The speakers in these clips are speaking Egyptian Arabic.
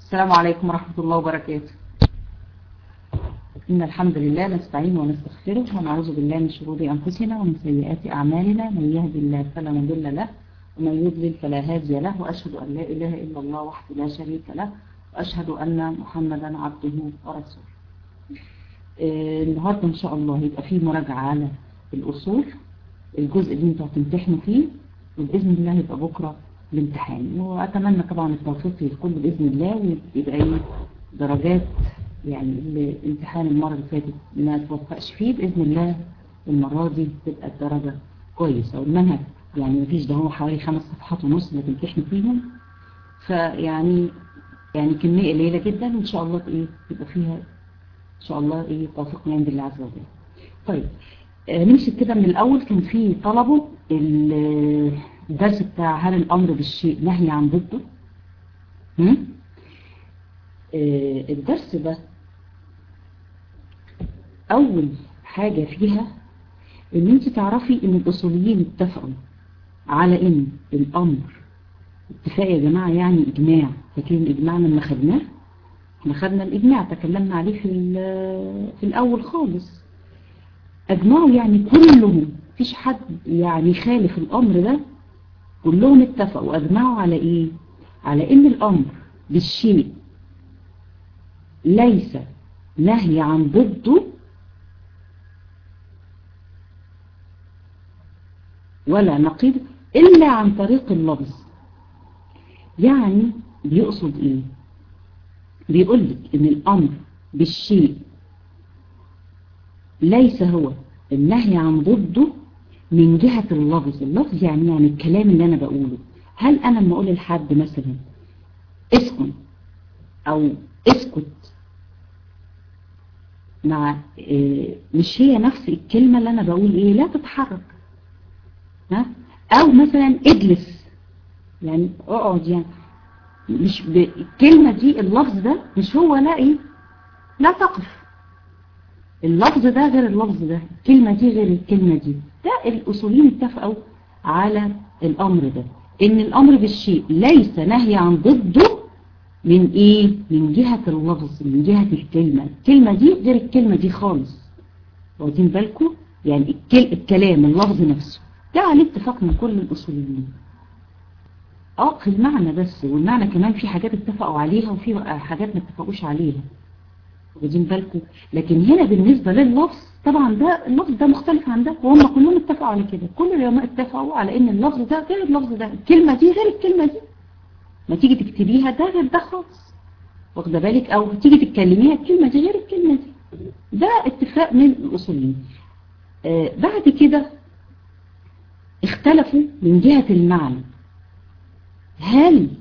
السلام عليكم ورحمة الله وبركاته إن الحمد لله نستعين ونستغفره ونعوذ بالله من شرور أنفسنا ومن سيئات أعمالنا من يهد الله فلا مضل له ومن يضلل فلا هادي له وأشهد أن لا إله إلا الله وحده لا شريك له وأشهد أن محمدا عبده ورسوله آه، النهاردة إن شاء الله يبقى فيه مراجعة على الأصول الجزء اللي انتوا هتمتحنوا فيه وبإذن الله يبقى بكرة الامتحان وأتمنى طبعا التوفيق للكل بإذن الله ويبقى ايه درجات يعني الامتحان المرة اللي فاتت ما توفقش فيه بإذن الله المرة دي تبقى الدرجة كويسة والمنهج يعني مفيش ده هو حوالي خمس صفحات ونص اللي تمتحنوا فيهم فيعني يعني كمية قليلة جدا وإن شاء الله ايه يبقى فيها إن شاء الله ايه توفيق من عند الله عز وجل طيب آه، نمشي كده من الأول كان في طلبه الدرس بتاع هل الأمر بالشيء نهي عن ضده هم؟ آه، الدرس ده أول حاجة فيها إن أنت تعرفي إن الأصوليين اتفقوا على إن الأمر اتفاق يا جماعة يعني إجماع فاكرين الإجماع لما خدناه احنا خدنا الإجماع تكلمنا عليه في, في الأول خالص أجمعوا يعني كلهم مفيش حد يعني خالف الأمر ده كلهم اتفقوا أجمعوا على إيه على إن الأمر بالشيء ليس نهي عن ضده ولا نقيض إلا عن طريق اللفظ يعني بيقصد إيه بيقول لك إن الأمر بالشيء ليس هو النهي عن ضده من جهة اللفظ اللفظ يعني يعني الكلام اللي أنا بقوله هل أنا لما أقول لحد مثلا اسكن أو اسكت مع إيه مش هي نفس الكلمة اللي أنا بقول إيه لا تتحرك ها أو مثلا اجلس يعني اقعد يعني مش الكلمة دي اللفظ ده مش هو لا إيه لا تقف اللفظ ده غير اللفظ ده الكلمة دي غير الكلمة دي ده الأصوليين اتفقوا على الأمر ده إن الأمر بالشيء ليس نهي عن ضده من إيه؟ من جهة اللفظ من جهة الكلمة الكلمة دي غير الكلمة دي خالص واخدين بالكم يعني الكل... الكلام اللفظ نفسه ده عليه اتفاق من كل الأصوليين اه في المعنى بس والمعنى كمان في حاجات اتفقوا عليها وفي حاجات ما اتفقوش عليها واخدين بالكم لكن هنا بالنسبة لللفظ طبعا ده اللفظ ده مختلف عن ده وهم كلهم اتفقوا على كده كل العلماء اتفقوا على ان اللفظ ده غير اللفظ ده الكلمة دي غير الكلمة دي ما تيجي تكتبيها ده غير ده خالص واخده بالك او تيجي تتكلميها الكلمة دي غير الكلمة دي ده اتفاق من الاصوليين آه بعد كده اختلفوا من جهة المعنى هل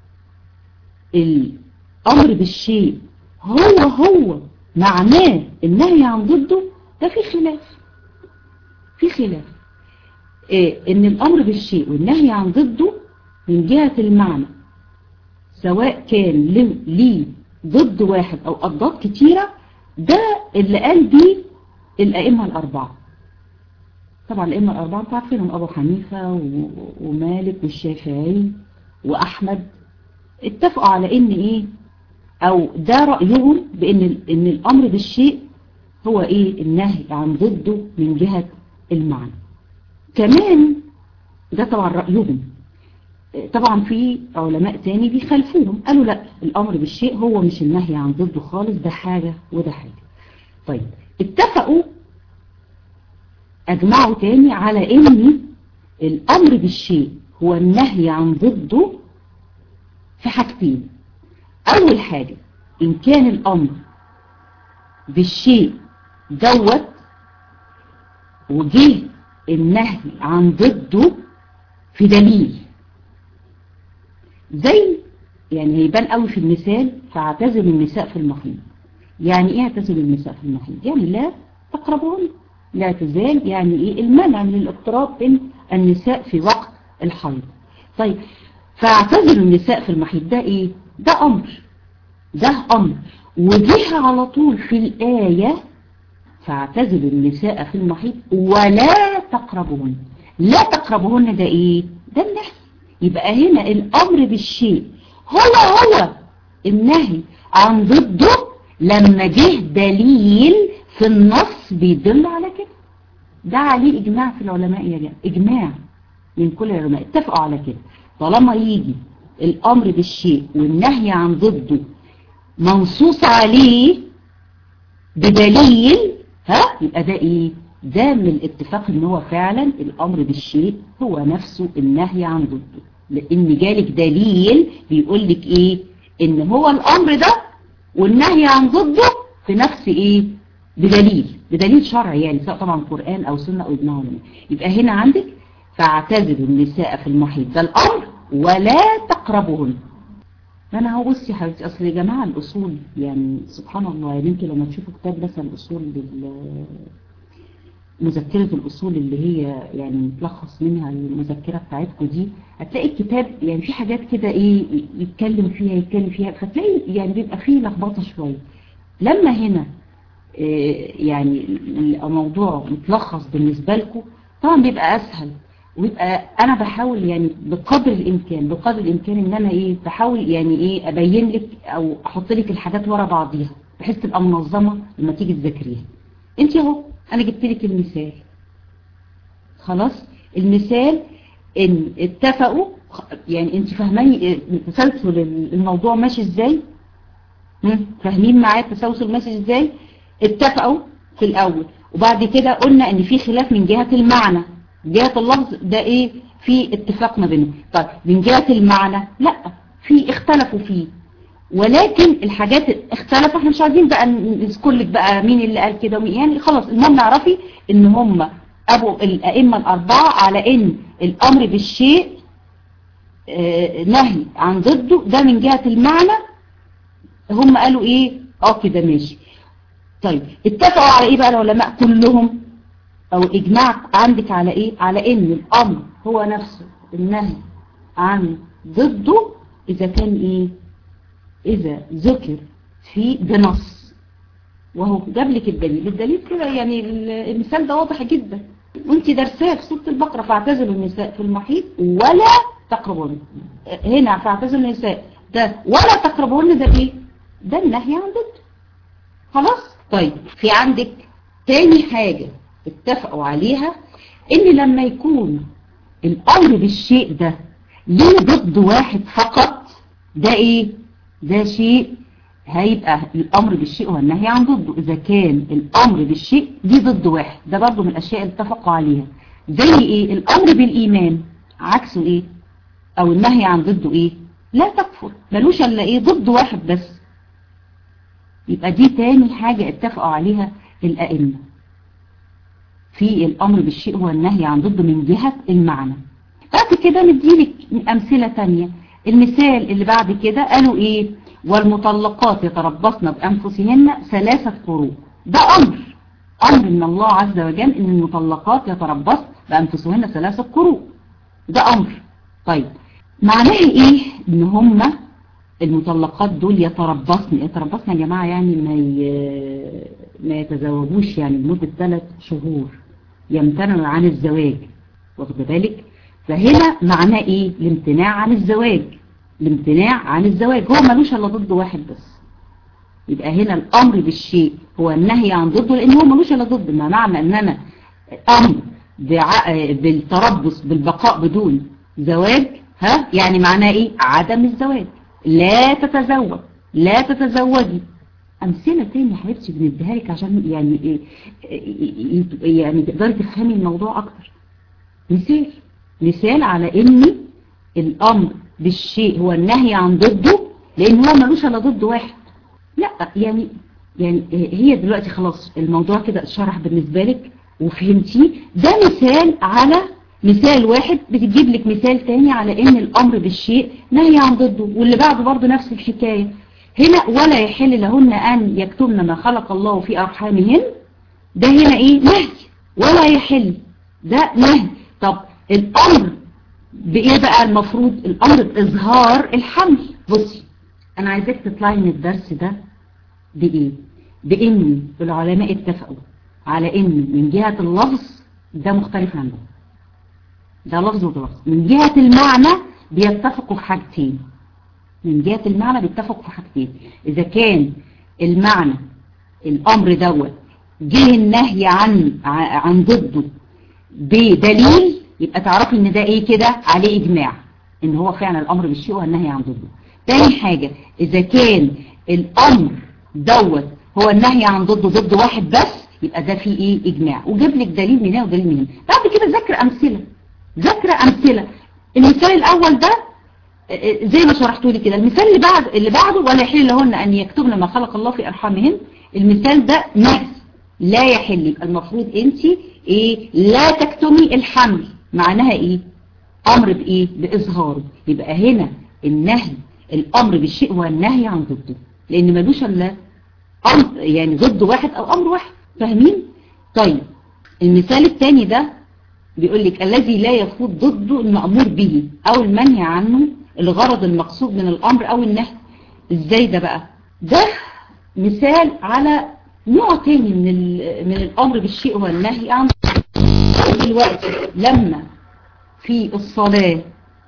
الامر بالشيء هو هو معناه النهي عن ضده ده في خلاف في خلاف إيه ان الامر بالشيء والنهي عن ضده من جهة المعنى سواء كان ليه ضد واحد او اضداد كتيرة ده اللي قال بيه الائمة الاربعة طبعا الائمة الاربعة انتوا عارفينهم ابو حنيفة ومالك والشافعي واحمد اتفقوا على ان ايه او ده رأيهم بان ان الامر بالشيء هو ايه النهي عن ضده من جهة المعنى كمان ده طبعا رأيهم طبعا في علماء تاني بيخالفوهم قالوا لا الامر بالشيء هو مش النهي عن ضده خالص ده حاجة وده حاجة طيب اتفقوا اجمعوا تاني على ان الامر بالشيء هو النهي عن ضده في حاجتين أول حاجة إن كان الأمر بالشيء دوت وجه النهي عن ضده في دليل زي يعني هيبان قوي في المثال فاعتزل النساء في المحيط يعني ايه اعتزل النساء في المحيط يعني لا تقربون الاعتزال يعني ايه المنع من الاقتراب بين النساء في وقت الحيض طيب فاعتزل النساء في المحيط ده ايه ده امر ده امر وجه على طول في الآية فاعتزلوا النساء في المحيط ولا تقربهن لا تقربهن ده ايه ده النهي يبقى هنا الامر بالشيء هو هو النهي عن ضده لما جه دليل في النص بيدل على كده ده عليه إجماع في العلماء يا جماعة إجماع من كل العلماء اتفقوا على كده طالما يجي الأمر بالشيء والنهي عن ضده منصوص عليه بدليل ها يبقى ده ايه ده من الاتفاق ان هو فعلا الامر بالشيء هو نفسه النهي عن ضده لان جالك دليل بيقول لك ايه ان هو الامر ده والنهي عن ضده في نفس ايه بدليل بدليل شرعي يعني سواء طبعا قرآن او سنة او اجماع علماء يبقى هنا عندك فاعتزلوا النساء في المحيط ده الامر ولا تقربهن انا هو بصي يا حبيبتي اصل يا جماعه الاصول يعني سبحان الله يعني انتوا لما تشوفوا كتاب مثلا الاصول مذكره الاصول اللي هي يعني متلخص منها المذكره بتاعتكم دي هتلاقي الكتاب يعني في حاجات كده ايه يتكلم فيها يتكلم فيها فتلاقي يعني بيبقى فيه لخبطه شويه لما هنا إيه يعني الموضوع متلخص بالنسبه لكم طبعا بيبقى اسهل ويبقى انا بحاول يعني بقدر الامكان بقدر الامكان ان انا ايه بحاول يعني ايه ابين لك او احط لك الحاجات ورا بعضيها بحيث تبقى منظمه لما تيجي تذاكريها انت اهو انا جبت لك المثال خلاص المثال ان اتفقوا يعني انت فاهماني تسلسل الموضوع ماشي ازاي فاهمين معايا التسلسل ماشي ازاي اتفقوا في الاول وبعد كده قلنا ان في خلاف من جهه المعنى جهة اللفظ ده ايه في اتفاق ما بينهم طيب من جهة المعنى لا في اختلفوا فيه ولكن الحاجات اختلفوا احنا مش عايزين بقى نذكر لك بقى مين اللي قال كده ومين يعني خلاص المهم نعرفي ان هم ابو الائمه الاربعه على ان الامر بالشيء اه نهي عن ضده ده من جهة المعنى هم قالوا ايه اه كده ماشي طيب اتفقوا على ايه بقى العلماء كلهم او اجماع عندك على ايه على ان الامر هو نفسه النهي عن ضده اذا كان ايه اذا ذكر في بنص وهو جاب لك الدليل الدليل كده يعني المثال ده واضح جدا وانت درساه في سوره البقره فاعتزلوا النساء في المحيط ولا تقربون هنا فاعتزلوا النساء ده ولا تقربون ده ايه ده النهي عن ضده خلاص طيب في عندك تاني حاجه اتفقوا عليها ان لما يكون الامر بالشيء ده ليه ضد واحد فقط ده ايه ده شيء هيبقى الامر بالشيء والنهي عن ضده اذا كان الامر بالشيء ليه ضد واحد ده برضه من الاشياء اللي اتفقوا عليها زي ايه الامر بالايمان عكسه ايه او النهي عن ضده ايه لا تكفر ملوش الا ايه ضد واحد بس يبقى دي تاني حاجة اتفقوا عليها الائمه في الأمر بالشيء هو النهي عن ضده من جهة المعنى بعد كده نديلك أمثلة تانية المثال اللي بعد كده قالوا إيه والمطلقات يتربصن بأنفسهن ثلاثة قروء ده أمر أمر من الله عز وجل إن المطلقات يتربصن بأنفسهن ثلاثة قروء ده أمر طيب معناه إيه إن هم المطلقات دول يتربصن يتربصن يا جماعة يعني ما ما يتزوجوش يعني لمدة ثلاث شهور يمتنعوا عن الزواج واخد بالك فهنا معناه ايه الامتناع عن الزواج الامتناع عن الزواج هو ملوش الا ضد واحد بس يبقى هنا الامر بالشيء هو النهي عن ضده لان هو ملوش الا ضد ما معنى ان انا امر بالتربص بالبقاء بدون زواج ها يعني معناه ايه عدم الزواج لا تتزوج لا تتزوجي أمثلة تاني يا حبيبتي بنديها لك عشان يعني يعني تقدري تفهمي الموضوع أكتر مثال مثال على إن الأمر بالشيء هو النهي عن ضده لأن هو ملوش إلا ضد واحد لا يعني يعني هي دلوقتي خلاص الموضوع كده اتشرح بالنسبة لك وفهمتيه ده مثال على مثال واحد بتجيب لك مثال تاني على ان الامر بالشيء نهي عن ضده واللي بعده برضه نفس الحكاية هنا ولا يحل لهن ان يكتمن ما خلق الله في ارحامهن ده هنا ايه نهي ولا يحل ده نهي طب الامر بايه بقى المفروض الامر باظهار الحمل بصي انا عايزاك تطلعي من الدرس ده بايه بان العلماء اتفقوا على ان من جهة اللفظ ده مختلف عن ده ده لفظ وده لفظ من جهة المعنى بيتفقوا في حاجتين من جهة المعنى بيتفقوا في حاجتين إذا كان المعنى الأمر دوت جه النهي عن عن ضده بدليل يبقى تعرفي ان ده ايه كده عليه اجماع ان هو فعلا الامر بالشيء والنهي عن ضده تاني حاجة اذا كان الامر دوت هو النهي عن ضده ضد واحد بس يبقى ده فيه ايه اجماع وجيب لك دليل من هنا ودليل من هنا بعد كده ذكر امثله ذكر امثله المثال الاول ده زي ما شرحته لي كده المثال اللي بعد اللي بعده ولا يحل لهن ان يكتبن ما خلق الله في ارحامهن المثال ده نهي لا يحل يبقى المفروض انت ايه لا تكتمي الحمل معناها ايه امر بايه باظهاره يبقى هنا النهي الامر بالشيء هو النهي عن ضده لان ملوش الا امر يعني ضد واحد او امر واحد فاهمين طيب المثال الثاني ده بيقول لك الذي لا يفوت ضده المأمور به او المنهي عنه الغرض المقصود من الامر او النهي ازاي ده بقى ده مثال على نوع تاني من من الامر بالشيء والنهي عن دلوقتي لما في الصلاة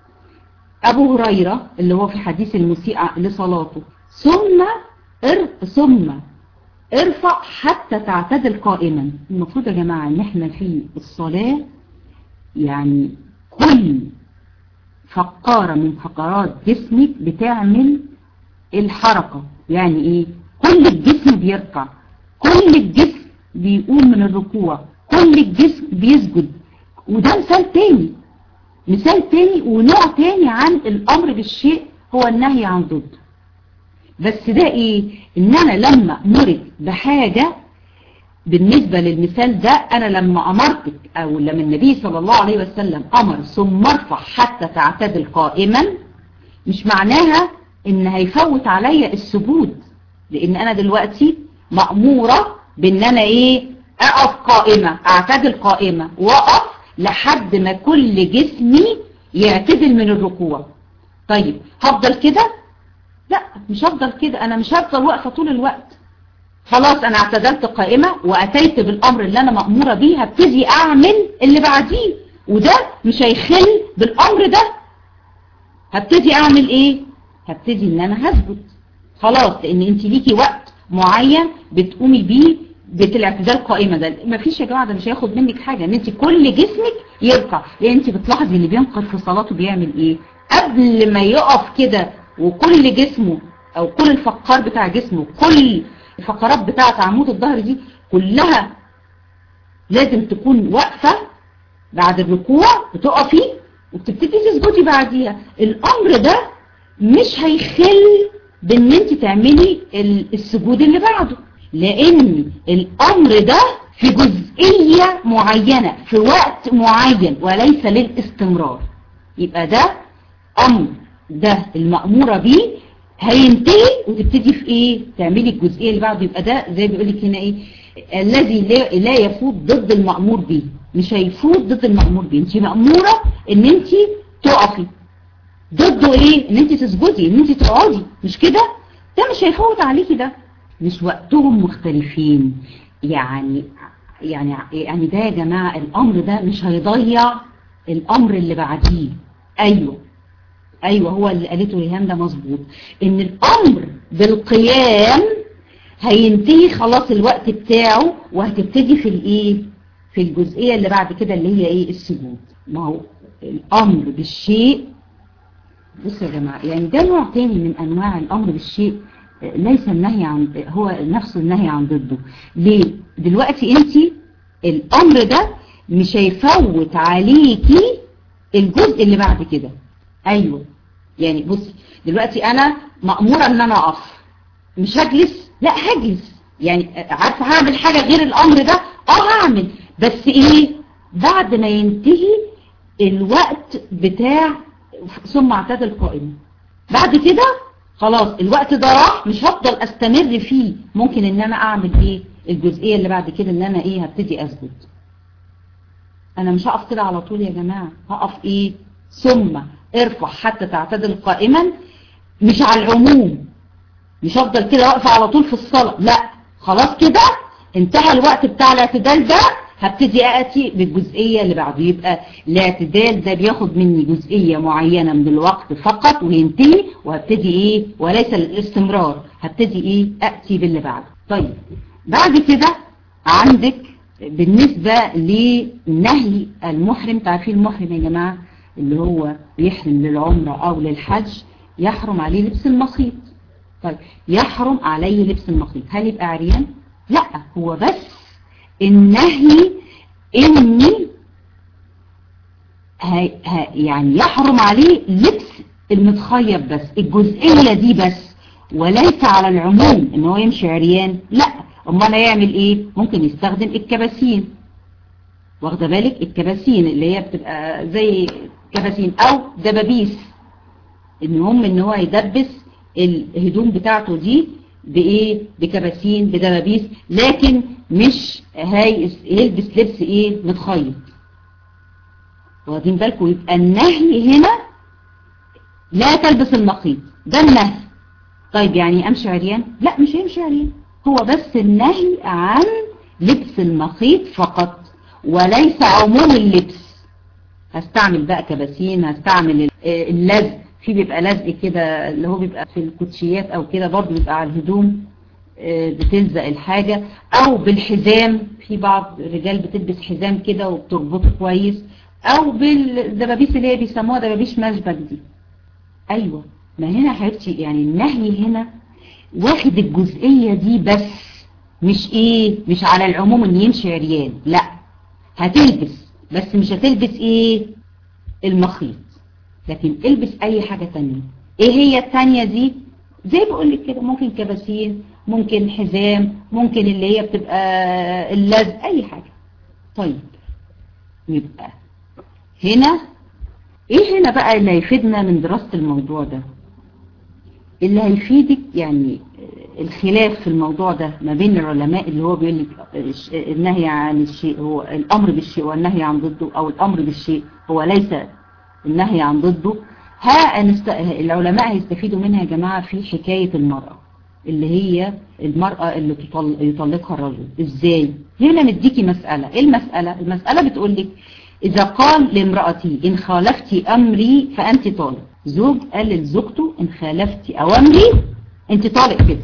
ابو هريرة اللي هو في حديث المسيء لصلاته ثم ار ثم ارفع حتى تعتدل قائما المفروض يا جماعة ان احنا في الصلاة يعني كل فقارة من فقرات جسمك بتعمل الحركة يعني ايه كل الجسم بيرفع كل الجسم بيقوم من الركوع كل الجسم بيسجد وده مثال تاني مثال تاني ونوع تاني عن الامر بالشيء هو النهي عن ضده بس ده ايه ان انا لما امرك بحاجة بالنسبة للمثال ده انا لما امرتك او لما النبي صلى الله عليه وسلم امر ثم ارفع حتى تعتدل قائما مش معناها ان هيفوت عليا السجود لان انا دلوقتي مأمورة بان انا ايه اقف قائمة اعتدل قائمة واقف لحد ما كل جسمي يعتدل من الركوع طيب هفضل كده لا مش هفضل كده انا مش هفضل واقفة طول الوقت خلاص انا اعتدلت قائمة واتيت بالامر اللي انا مأمورة بيه هبتدي اعمل اللي بعديه وده مش هيخل بالامر ده هبتدي اعمل ايه هبتدي ان انا هسجد خلاص لان انت ليكي وقت معين بتقومي بيه بالاعتدال قائمة ده مفيش يا جماعة ده مش هياخد منك حاجة ان انت كل جسمك يرفع لان انت بتلاحظي اللي بينقض في صلاته بيعمل ايه قبل ما يقف كده وكل جسمه او كل الفقار بتاع جسمه كل الفقرات بتاعة عمود الظهر دي كلها لازم تكون واقفة بعد الركوع بتقفي وبتبتدي تسجدي بعديها الامر ده مش هيخل بان انت تعملي السجود اللي بعده لان الامر ده في جزئية معينة في وقت معين وليس للاستمرار يبقى ده امر ده المأمورة بيه هينتهي وتبتدي في ايه تعملي الجزئية اللي بعده يبقى ده زي بيقول لك هنا ايه الذي لا يفوت ضد المأمور به مش هيفوت ضد المأمور به انت مأمورة ان انت تقفي ضده ايه ان انت تسجدي ان انت تقعدي مش كده ده مش هيفوت عليكي ده مش وقتهم مختلفين يعني يعني يعني ده يا جماعة الامر ده مش هيضيع الامر اللي بعديه ايوه ايوه هو اللي قالته ريهام ده مظبوط ان الامر بالقيام هينتهي خلاص الوقت بتاعه وهتبتدي في الايه في الجزئية اللي بعد كده اللي هي ايه السجود ما هو الامر بالشيء بصوا يا جماعة يعني ده نوع تاني من انواع الامر بالشيء ليس النهي عن هو نفسه النهي عن ضده ليه دلوقتي انت الامر ده مش هيفوت عليكي الجزء اللي بعد كده ايوه يعني بصي دلوقتي انا مأمورة ان انا اقف مش هجلس لا هجلس يعني عارفه هعمل حاجة غير الامر ده اه هعمل بس ايه بعد ما ينتهي الوقت بتاع ثم اعتاد القائمة بعد كده خلاص الوقت ده راح مش هفضل استمر فيه ممكن ان انا اعمل ايه الجزئية اللي بعد كده ان انا ايه هبتدي اسجد انا مش هقف كده على طول يا جماعة هقف ايه ثم ارفع حتى تعتدل قائما مش على العموم مش هفضل كده واقفة على طول في الصلاة لا خلاص كده انتهى الوقت بتاع الاعتدال ده هبتدي اتي بالجزئية اللي بعده يبقى الاعتدال ده بياخد مني جزئية معينة من الوقت فقط وينتهي وهبتدي ايه وليس الاستمرار هبتدي ايه اتي باللي بعده طيب بعد كده عندك بالنسبة لنهي المحرم تعرفين المحرم يا جماعة اللي هو بيحرم للعمرة او للحج يحرم عليه لبس المخيط طيب يحرم عليه لبس المخيط هل يبقى عريان لا هو بس النهي اني هي هي يعني يحرم عليه لبس المتخيط بس الجزئية دي بس وليس على العموم ان هو يمشي عريان لا امال هيعمل ايه ممكن يستخدم الكباسين واخده بالك الكباسين اللي هي بتبقى زي كباسين او دبابيس ان هم ان هو يدبس الهدوم بتاعته دي بايه بكباسين بدبابيس لكن مش هاي يلبس لبس ايه متخيط واخدين بالكم يبقى النهي هنا لا تلبس المخيط ده النهي طيب يعني امشي عريان لا مش هيمشي عريان هو بس النهي عن لبس المخيط فقط وليس عموم اللبس هستعمل بقى كباسين هستعمل اللزق في بيبقى لزق كده اللي هو بيبقى في الكوتشيات او كده برضه بيبقى على الهدوم بتلزق الحاجة او بالحزام في بعض الرجال بتلبس حزام كده وبتربطه كويس او بالدبابيس اللي هي بيسموها دبابيس مشبك دي ايوه ما هنا حبيبتي يعني النهي هنا واخد الجزئية دي بس مش ايه مش على العموم ان يمشي عريان لا هتلبس بس مش هتلبس ايه المخيط لكن البس اي حاجة تانية ايه هي التانية دي زي بقول لك كده ممكن كباسين ممكن حزام ممكن اللي هي بتبقى اللزق اي حاجة طيب يبقى هنا ايه هنا بقى اللي هيفيدنا من دراسة الموضوع ده اللي هيفيدك يعني الخلاف في الموضوع ده ما بين العلماء اللي هو بيقول لك النهي عن الشيء هو الامر بالشيء والنهي عن ضده او الامر بالشيء هو ليس النهي عن ضده ها العلماء هيستفيدوا منها يا جماعة في حكاية المرأة اللي هي المرأة اللي يطلقها الرجل ازاي هنا مديكي مسألة ايه المسألة المسألة بتقول لك اذا قال لامرأتي ان خالفتي امري فانت طالق زوج قال لزوجته ان خالفتي اوامري انت طالق كده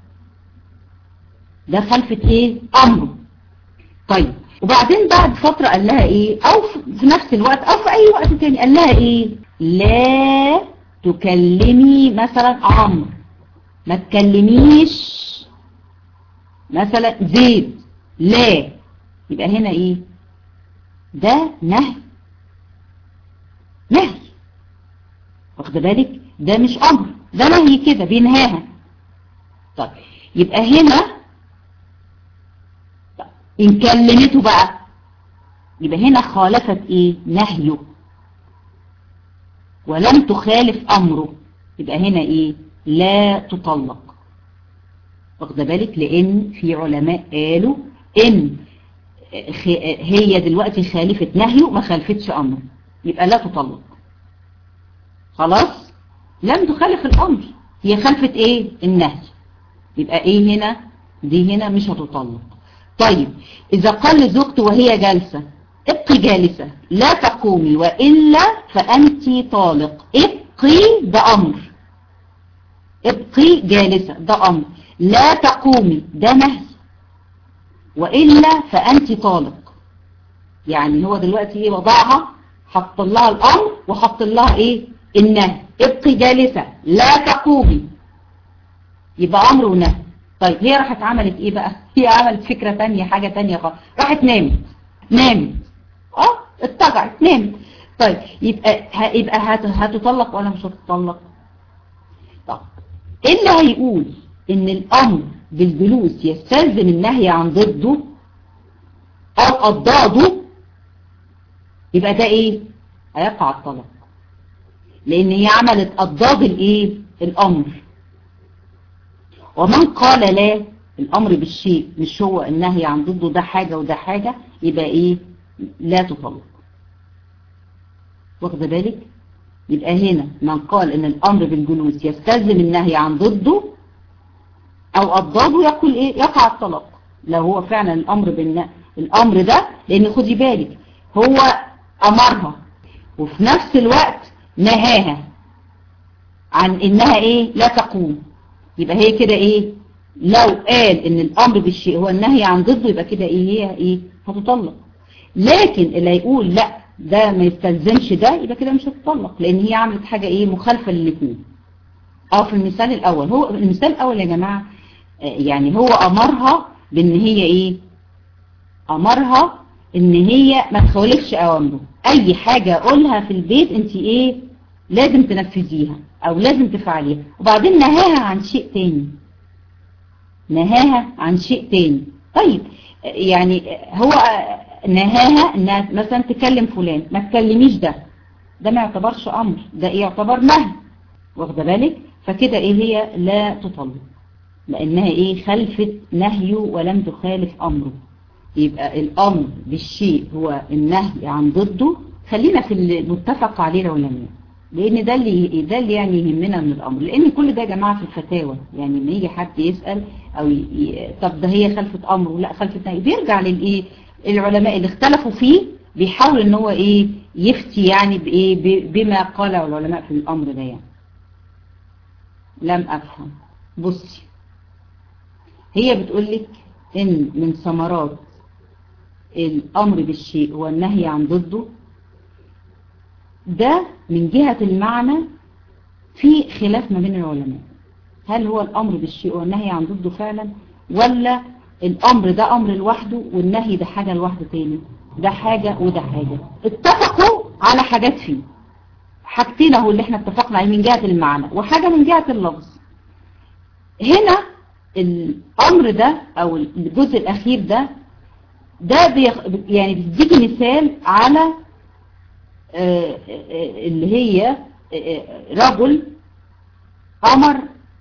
ده خلفت ايه امره طيب وبعدين بعد فترة قال لها ايه او في نفس الوقت او في اي وقت تاني قال لها ايه لا تكلمي مثلا عمرو ما تكلميش مثلا زيد لا يبقى هنا ايه ده نهي نهي واخد بالك ده مش امر ده نهي كده بينهاها طيب يبقى هنا طيب. ان كلمته بقى يبقى هنا خالفت ايه نهيه ولم تخالف امره يبقى هنا ايه لا تطلق واخد بالك لان في علماء قالوا ان هي دلوقتي خالفت نهيه ما خالفتش امره يبقى لا تطلق خلاص لم تخالف الامر هي خالفت ايه النهي يبقى ايه هنا دي هنا مش هتطلق طيب اذا قال لزوجته وهي جالسة ابقي جالسة لا تقومي وإلا فأنت طالق ابقي ده أمر ابقي جالسة ده أمر لا تقومي ده نهي وإلا فأنت طالق يعني هو دلوقتي ايه وضعها حط لها الأمر وحط لها ايه النهي ابقي جالسة لا تقومي يبقى أمر ونهي طيب هي راحت عملت ايه بقى هي عملت فكرة تانية حاجة تانية خالص راحت نامت نامت اه اتجعت نامت طيب يبقى يبقى هتطلق ولا مش هتطلق طب ايه اللي هيقول ان الامر بالجلوس يستلزم النهي عن ضده او اضداده يبقى ده ايه هيقع الطلاق لان هي عملت اضداد الايه الامر ومن قال لا الامر بالشيء مش هو النهي عن ضده ده حاجة وده حاجة يبقى ايه لا تطلق واخد بالك يبقى هنا من قال ان الامر بالجلوس يستلزم النهي عن ضده او اضداده يقول ايه يقع الطلاق لو هو فعلا الامر بالن... الامر ده لان خدي بالك هو امرها وفي نفس الوقت نهاها عن انها ايه لا تقوم يبقى هي كده ايه لو قال ان الامر بالشيء هو النهي عن ضده يبقى كده ايه هي ايه هتطلق لكن اللي هيقول لا ده ما يستلزمش ده يبقى كده مش هتطلق لان هي عملت حاجة ايه مخالفة للاثنين اه في المثال الاول هو المثال الاول يا جماعة يعني هو امرها بان هي ايه امرها ان هي ما تخالفش اوامره اي حاجة اقولها في البيت انت ايه لازم تنفذيها او لازم تفعليها وبعدين نهاها عن شيء تاني نهاها عن شيء تاني طيب يعني هو نهاها انها مثلا تكلم فلان ما تكلميش ده ده ما يعتبرش امر ده ايه يعتبر نهي واخده بالك فكده ايه هي لا تطلق لانها ايه خلفت نهيه ولم تخالف امره يبقى الامر بالشيء هو النهي عن ضده خلينا في المتفق عليه العلماء لان ده اللي ده اللي يعني يهمنا من الامر لان كل ده يا جماعه في الفتاوى يعني لما يجي حد يسال او ي... طب ده هي خلفت امر لا خلفت نهي بيرجع للايه العلماء اللي اختلفوا فيه بيحاول ان هو ايه يفتي يعني بايه بما قاله العلماء في الامر ده يعني لم افهم بصي هي بتقول لك ان من ثمرات الامر بالشيء والنهي عن ضده ده من جهة المعنى في خلاف ما بين العلماء هل هو الامر بالشيء والنهي عن ضده فعلا ولا الامر ده امر لوحده والنهي ده حاجة لوحده تاني ده حاجة وده حاجة اتفقوا على حاجات فيه حاجتين اهو اللي احنا اتفقنا عليه من جهة المعنى وحاجة من جهة اللفظ هنا الامر ده او الجزء الاخير ده ده بيخ... يعني بيديكي مثال على آه اللي هي آه رجل امر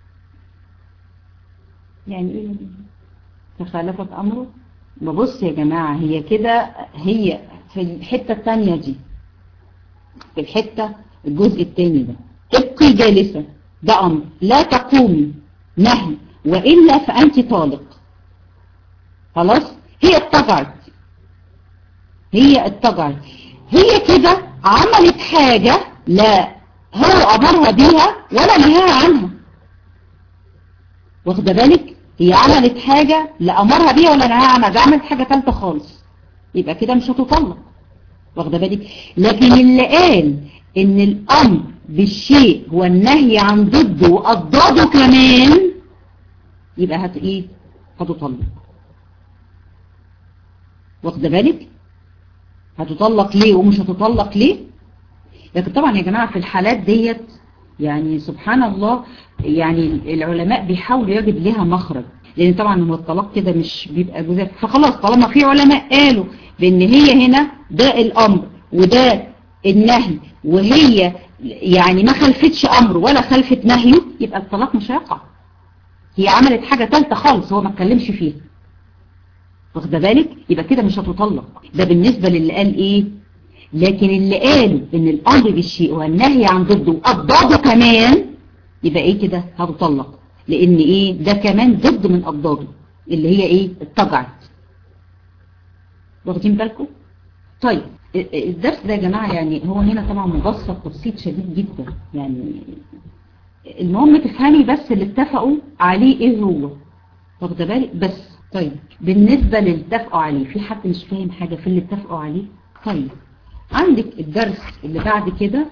يعني ايه تخالفت امره ببص يا جماعة هي كده هي في الحتة الثانية دي في الحتة الجزء الثاني ده ابقي جالسة ده امر لا تقومي نهي وإلا فأنت طالق خلاص هي اتجعت هي اتجعت هي كده عملت حاجة لا هو أمرها بيها ولا نهاها عنها واخده بالك هي عملت حاجة لا أمرها بيها ولا نهاها عنها ده عملت حاجة ثالثه خالص يبقى كده مش هتطلق واخده بالك لكن اللي قال ان الأمر بالشيء هو النهي عن ضده وأضداده كمان يبقى هت ايه هتطلق واخده بالك هتطلق ليه ومش هتطلق ليه لكن طبعا يا جماعة في الحالات ديت يعني سبحان الله يعني العلماء بيحاولوا يجد لها مخرج لان طبعا هو الطلاق كده مش بيبقى جزاء فخلاص طالما في علماء قالوا بان هي هنا ده الامر وده النهي وهي يعني ما خلفتش امر ولا خلفت نهيه يبقى الطلاق مش هيقع هي عملت حاجة ثالثه خالص هو ما اتكلمش فيها واخده بالك يبقى كده مش هتطلق ده بالنسبة للي قال ايه لكن اللي قالوا ان الامر بالشيء والنهي عن ضده واضداده كمان يبقى ايه كده هتطلق لان ايه ده كمان ضد من اضداده اللي هي ايه اتجعت واخدين بالكم طيب الدرس ده يا جماعة يعني هو هنا طبعا مبسط تبسيط شديد جدا يعني المهم تفهمي بس اللي اتفقوا عليه ايه هو واخده بالك بس طيب بالنسبة للي اتفقوا عليه في حد مش فاهم حاجة في اللي اتفقوا عليه طيب عندك الدرس اللي بعد كده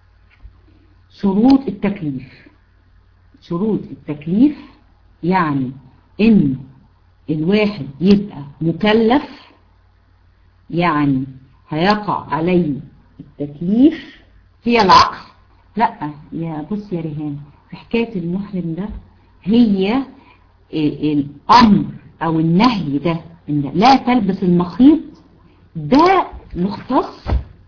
شروط التكليف شروط التكليف يعني ان الواحد يبقى مكلف يعني هيقع عليه التكليف هي العقل لا يا بص يا ريهان في حكاية المحرم ده هي الامر او النهي ده ان لا تلبس المخيط ده مختص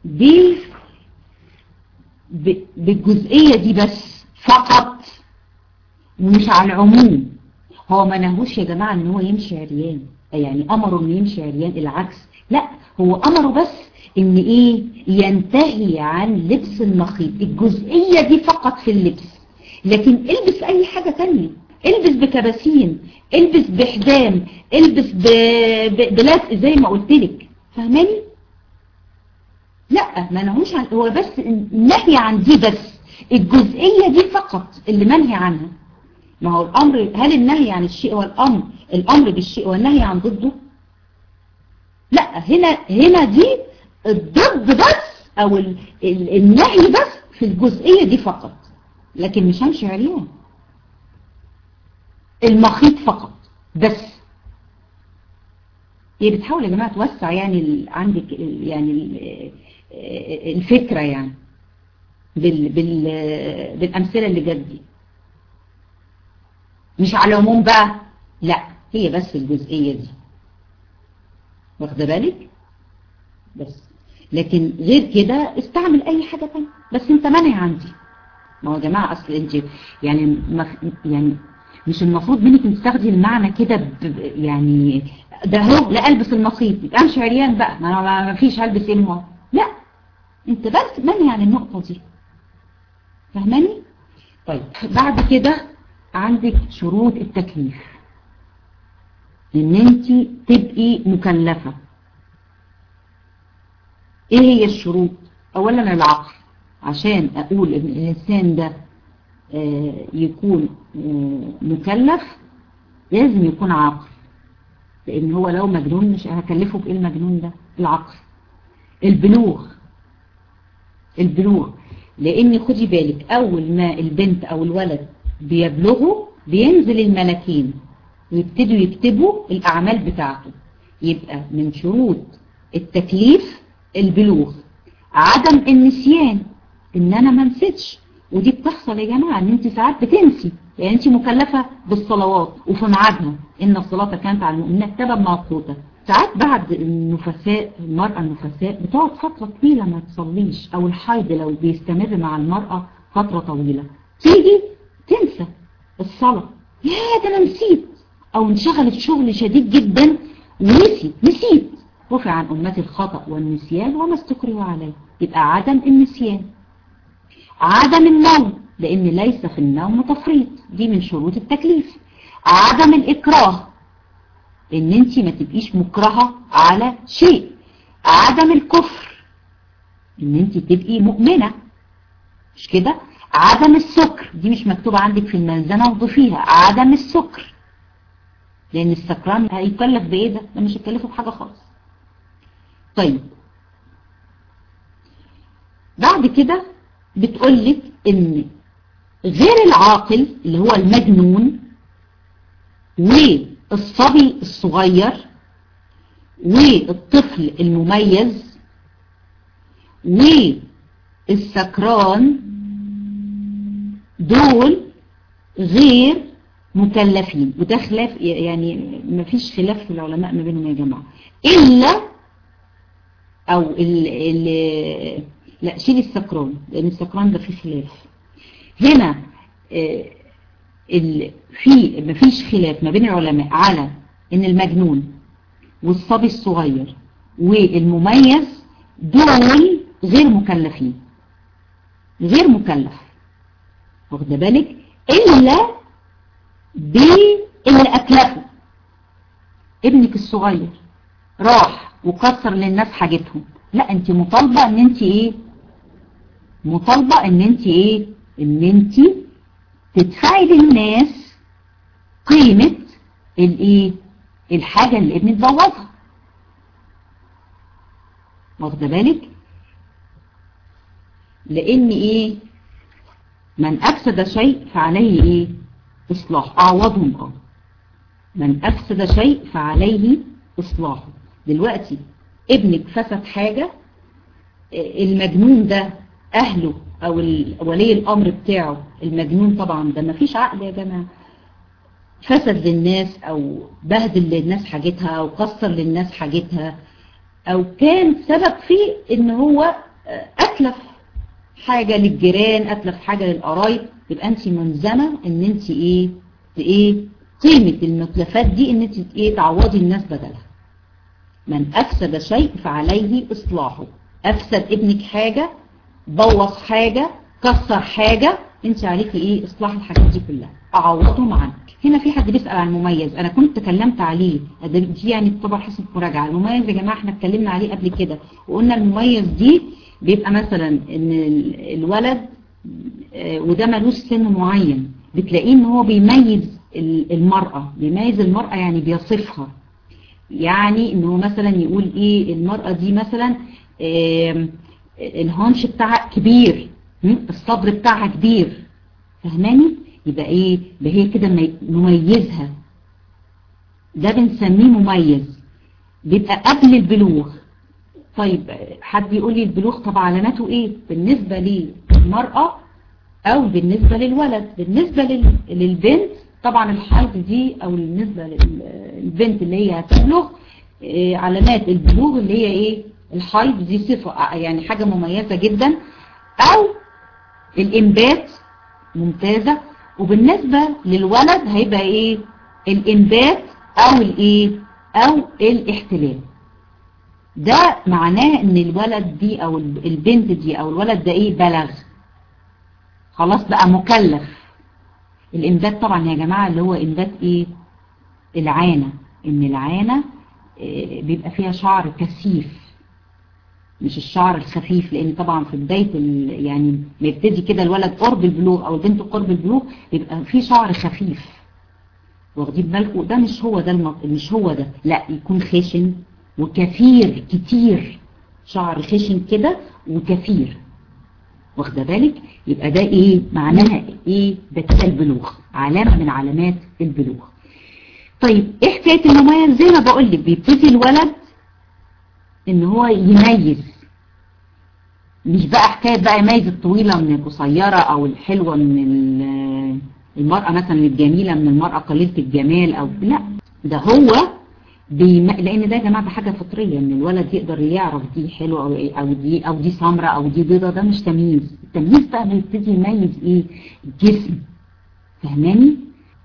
بالجزئية دي بس فقط ومش على العموم هو ما نهوش يا جماعة ان هو يمشي عريان يعني امره انه يمشي عريان العكس لا هو امره بس ان ايه ينتهي عن لبس المخيط الجزئية دي فقط في اللبس لكن البس اي حاجة تانية البس بكباسين البس بحزام البس ب... ب... بلزق زي ما قلت لك فاهماني لا ما نهوش عن هو بس النهي عن دي بس الجزئية دي فقط اللي منهي عنها ما هو الامر هل النهي عن الشيء هو الامر الامر بالشيء والنهي عن ضده لا هنا هنا دي الضد بس او ال... ال... النهي بس في الجزئية دي فقط لكن مش همشي عريان المخيط فقط بس هي بتحاول يا جماعة توسع يعني ال... عندك ال... يعني ال... الفكرة يعني بال... بال... بالأمثلة اللي جت دي مش على العموم بقى لا هي بس الجزئية دي واخده بالك بس لكن غير كده استعمل اي حاجة تانية بس انت مانع عندي ما هو يا جماعة اصل انت يعني مخ... يعني مش المفروض منك تستخدم المعنى كده ب... يعني ده هو لا البس المخيط يبقى امشي عريان بقى ما, ما فيش هلبس ايه لا انت بس مانع عن النقطة دي فاهماني طيب بعد كده عندك شروط التكليف ان انت تبقي مكلفة ايه هي الشروط اولا العقل عشان اقول ان الانسان ده يكون مكلف لازم يكون عاقل لان هو لو مجنون مش هكلفه بايه المجنون ده العقل البلوغ البلوغ لان خدي بالك اول ما البنت او الولد بيبلغوا بينزل الملكين ويبتدوا يكتبوا الاعمال بتاعته يبقى من شروط التكليف البلوغ عدم النسيان ان انا ما نسيتش ودي بتحصل يا جماعة ان انت ساعات بتنسي يعني انت مكلفة بالصلوات وفي ميعادها ان الصلاة كانت على المؤمنين كتابا موقوتة ساعات بعد النفساء المرأة النفساء بتقعد فترة طويلة ما تصليش او الحيض لو بيستمر مع المرأة فترة طويلة تيجي تنسى الصلاة يا ده انا نسيت او انشغلت شغل شديد جدا ونسي نسيت رفع عن أمتي الخطأ والنسيان وما استكرهوا عليه يبقى عدم النسيان عدم النوم لأن ليس في النوم تفريط دي من شروط التكليف عدم الإكراه إن أنت ما تبقيش مكرهة على شيء عدم الكفر إن أنت تبقي مؤمنة مش كده عدم السكر دي مش مكتوبة عندك في الملزمة وضفيها عدم السكر لأن السكران هيكلف بإيه ده ده مش هيكلفه بحاجة خالص طيب بعد كده بتقولك ان غير العاقل اللي هو المجنون والصبي الصغير والطفل المميز والسكران دول غير مكلفين وده خلاف يعني مفيش خلاف في العلماء ما بينهم يا جماعة إلا او ال ال لا شيل السكران لان السكران ده فيه خلاف هنا ال في مفيش خلاف ما بين العلماء على ان المجنون والصبي الصغير والمميز دول غير مكلفين غير مكلف واخد بالك الا باللي اكلفه ابنك الصغير راح وكسر للناس حاجتهم لا انت مطالبة ان انت ايه مطالبة ان انت ايه ان انت تدفعي للناس قيمة الايه الحاجة اللي ابنك بوظها واخده بالك لان ايه من افسد شيء فعليه ايه اصلاح اعوضهم اه من افسد شيء فعليه اصلاحه دلوقتي ابنك فسد حاجة المجنون ده اهله او ولي الامر بتاعه المجنون طبعا ده ما فيش عقل يا جماعة فسد للناس او بهدل للناس حاجتها او قصر للناس حاجتها او كان سبب فيه ان هو اتلف حاجة للجيران اتلف حاجة للقرايب يبقى انت ملزمة ان انت ايه ايه قيمة المتلفات دي ان انت ايه تعوضي الناس بدلها من افسد شيء فعليه اصلاحه افسد ابنك حاجة بوظ حاجة كسر حاجة انت عليكي ايه اصلاح الحاجات دي كلها اعوضهم عنك هنا في حد بيسأل عن المميز انا كنت تكلمت عليه دي يعني طبعا حسب مراجعة المميز يا جماعة احنا اتكلمنا عليه قبل كده وقلنا المميز دي بيبقى مثلا ان الولد وده ملوش سن معين بتلاقيه ان هو بيميز المرأة بيميز المرأة يعني بيصفها يعني ان هو مثلا يقول ايه المرأة دي مثلا الهانش بتاعها كبير الصدر بتاعها كبير فهماني يبقى ايه هي كده مميزها ده بنسميه مميز بيبقى قبل البلوغ طيب حد يقول لي البلوغ طب علاماته ايه بالنسبة للمرأة او بالنسبة للولد بالنسبة للبنت طبعا الحيض دي او بالنسبة للبنت اللي هي هتبلغ إيه علامات البلوغ اللي هي ايه الحيض دي صفة يعني حاجة مميزة جدا او الانبات ممتازة وبالنسبة للولد هيبقى ايه الانبات او الايه او الاحتلال ده معناه ان الولد دي او البنت دي او الولد ده ايه بلغ خلاص بقى مكلف الانبات طبعا يا جماعة اللي هو انبات ايه العانة ان العانة إيه بيبقى فيها شعر كثيف مش الشعر الخفيف لان طبعا في بداية يعني ما يبتدي كده الولد قرب البلوغ او البنت قرب البلوغ بيبقى فيه شعر خفيف واخدين بالكم ده مش هو ده المط... مش هو ده لا يكون خشن وكثير كتير شعر خشن كده وكثير واخده بالك يبقى ده ايه معناها ايه ده كده البلوغ علامة من علامات البلوغ طيب ايه حكاية المميز زي ما بقول لك بيبتدي الولد ان هو يميز مش بقى حكاية بقى يميز الطويلة من القصيرة او الحلوة من المرأة مثلا الجميلة من المرأة قليلة الجمال او لا ده هو بيم... لان ده يا جماعه ده حاجه فطريه ان الولد يقدر يعرف دي حلوه او او دي او دي سمراء او دي بيضه ده مش تمييز التمييز بقى بيبتدي يميز ايه الجسم فاهماني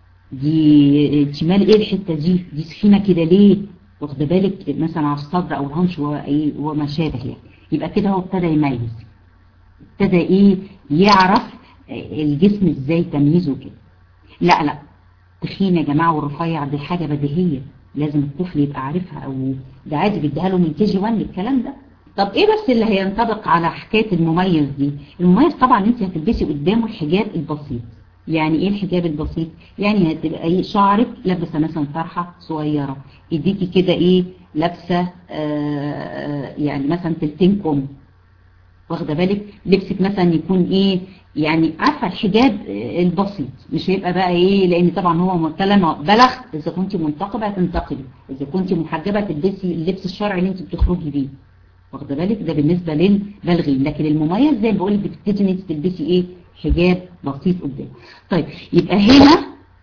دي شمال ايه الحته دي دي سخينه كده ليه واخده بالك مثلا على الصدر او الهنش وما شابه يعني يبقى كده هو ابتدى يميز ابتدى ايه يعرف الجسم ازاي تمييزه كده لا لا تخين يا جماعه والرفيع دي حاجه بديهيه لازم الطفل يبقى عارفها او ده عادي بيديها له من كي جي 1 الكلام ده طب ايه بس اللي هينطبق على حكايه المميز دي المميز طبعا انت هتلبسي قدامه الحجاب البسيط يعني ايه الحجاب البسيط يعني هتبقى ايه شعرك لابسه مثلا طرحه صغيره ايديكي كده ايه لابسه آه يعني مثلا تلتين كم واخده بالك لبسك مثلا يكون ايه يعني عارفه الحجاب البسيط مش هيبقى بقى ايه لان طبعا هو طالما بلغ اذا كنت منتقبه هتنتقبي اذا كنت محجبه تلبسي اللبس الشرعي اللي انت بتخرجي بيه واخده بالك ده بالنسبه للبالغين لكن المميز زي ما بقول لك بتبتدي ان انت تلبسي ايه حجاب بسيط قدام طيب يبقى هنا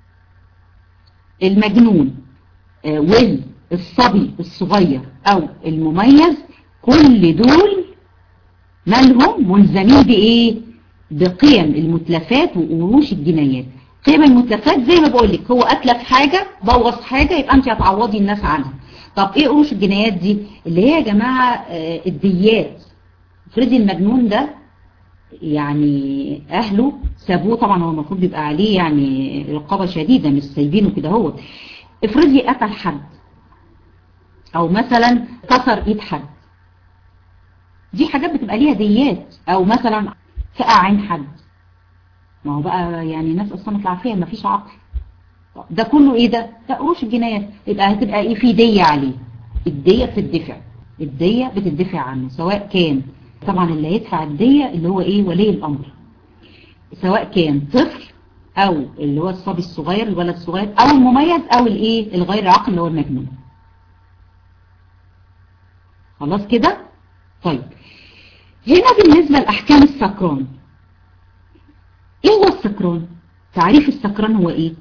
المجنون آه والصبي الصغير او المميز كل دول مالهم ملزمين بايه بقيم المتلفات وقروش الجنايات قيم المتلفات زي ما بقول لك هو اتلف حاجة بوظ حاجة يبقى انت هتعوضي الناس عنها طب ايه قروش الجنايات دي اللي هي يا جماعة آه الديات افرضي المجنون ده يعني اهله سابوه طبعا هو المفروض يبقى عليه يعني رقابة شديدة مش سايبينه كده هو افرضي قتل حد او مثلا كسر ايد حد دي حاجات بتبقى ليها ديات او مثلا فقع عين حد ما هو بقى يعني الناس اصلا العافيه ما فيش عقل ده كله ايه ده ده قروش الجنايات يبقى هتبقى ايه في دية عليه الدية بتدفع الدية بتدفع عنه سواء كان طبعا اللي هيدفع الدية اللي هو ايه ولي الامر سواء كان طفل او اللي هو الصبي الصغير الولد الصغير او المميز او الايه الغير عاقل اللي هو المجنون خلاص كده طيب هنا بالنسبة لأحكام السكران ايه هو السكران تعريف السكران هو ايه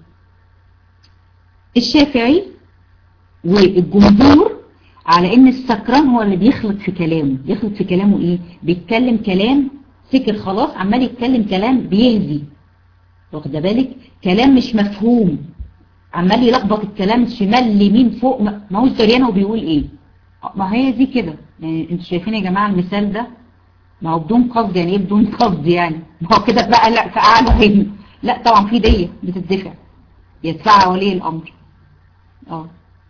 الشافعي والجمهور على ان السكران هو اللي بيخلط في كلامه بيخلط في كلامه ايه بيتكلم كلام سكر خلاص عمال يتكلم كلام بيهزي واخده بالك كلام مش مفهوم عمال يلخبط الكلام شمال لمين فوق ما هوش دريان هو بيقول ايه ما هي دي كده يعني انتوا شايفين يا جماعه المثال ده ما هو بدون قصد يعني ايه بدون قصد يعني ما هو كده بقى لا فقعله هنا لا طبعا في دية بتدفع يدفعها ولي الامر اه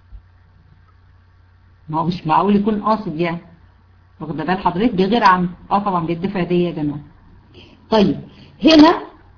ما هو مش معقول يكون قاصد يعني واخد بال حضرتك بغير عمد اه طبعا بيدفع دية يا جماعه طيب هنا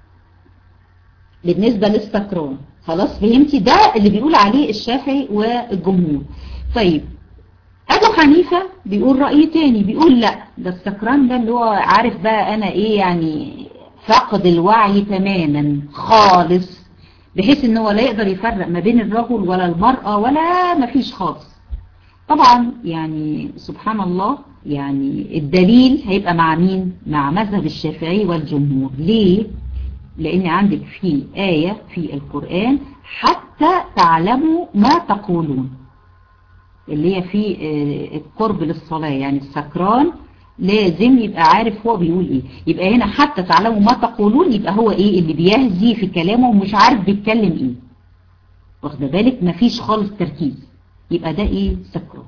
بالنسبة للسكران خلاص فهمتي ده اللي بيقول عليه الشافعي والجمهور طيب ابو حنيفة بيقول رأي تاني بيقول لا ده السكران ده اللي هو عارف بقى انا ايه يعني فقد الوعي تماما خالص بحيث ان هو لا يقدر يفرق ما بين الرجل ولا المرأة ولا ما فيش خالص طبعا يعني سبحان الله يعني الدليل هيبقى مع مين مع مذهب الشافعي والجمهور ليه لان عندك في آية في القرآن حتى تعلموا ما تقولون اللي هي في القرب للصلاة يعني السكران لازم يبقى عارف هو بيقول ايه يبقى هنا حتى تعلموا ما تقولون يبقى هو ايه اللي بيهزي في كلامه ومش عارف بيتكلم ايه واخد بالك مفيش خالص تركيز يبقى ده ايه سكران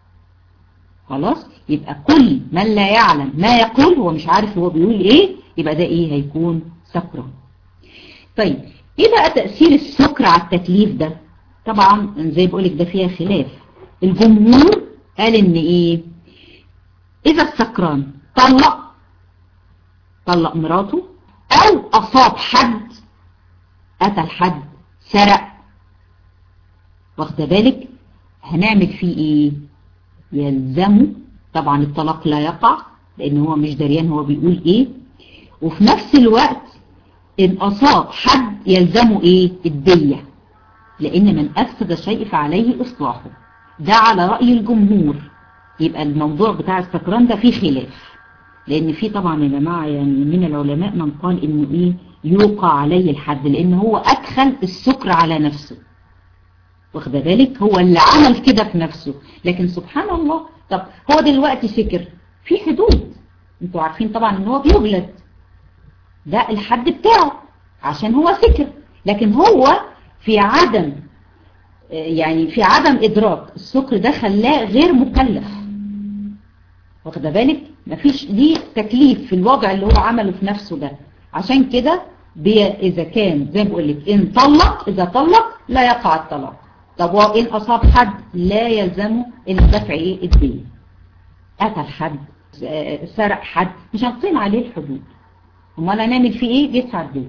خلاص يبقى كل من لا يعلم ما يقول هو مش عارف هو بيقول ايه يبقى ده ايه هيكون سكران طيب ايه بقى تأثير السكر على التكليف ده طبعا زي بقولك ده فيها خلاف الجمهور قال ان ايه اذا السكران طلق طلق مراته او اصاب حد قتل حد سرق واخد بالك هنعمل فيه ايه يلزمه طبعا الطلاق لا يقع لان هو مش دريان هو بيقول ايه وفي نفس الوقت ان اصاب حد يلزمه ايه الدية لان من افسد شيء فعليه اصلاحه ده على رأي الجمهور يبقى الموضوع بتاع السكران ده فيه خلاف لان في طبعا يا جماعة يعني من العلماء من قال انه ايه يوقع عليه الحد لان هو ادخل السكر على نفسه واخد بالك هو اللي عمل كده في نفسه لكن سبحان الله طب هو دلوقتي سكر في حدود انتوا عارفين طبعا ان هو بيجلد ده الحد بتاعه عشان هو سكر لكن هو في عدم يعني في عدم إدراك السكر ده خلاه غير مكلف واخد بالك مفيش دي تكليف في الوضع اللي هو عمله في نفسه ده عشان كده إذا كان زي ما بقول لك إن طلق إذا طلق لا يقع الطلاق طب وإن أصاب حد لا يلزمه إن دفع إيه الدين قتل حد سرق حد مش هنقيم عليه الحدود امال هنعمل فيه ايه بيدفع الدين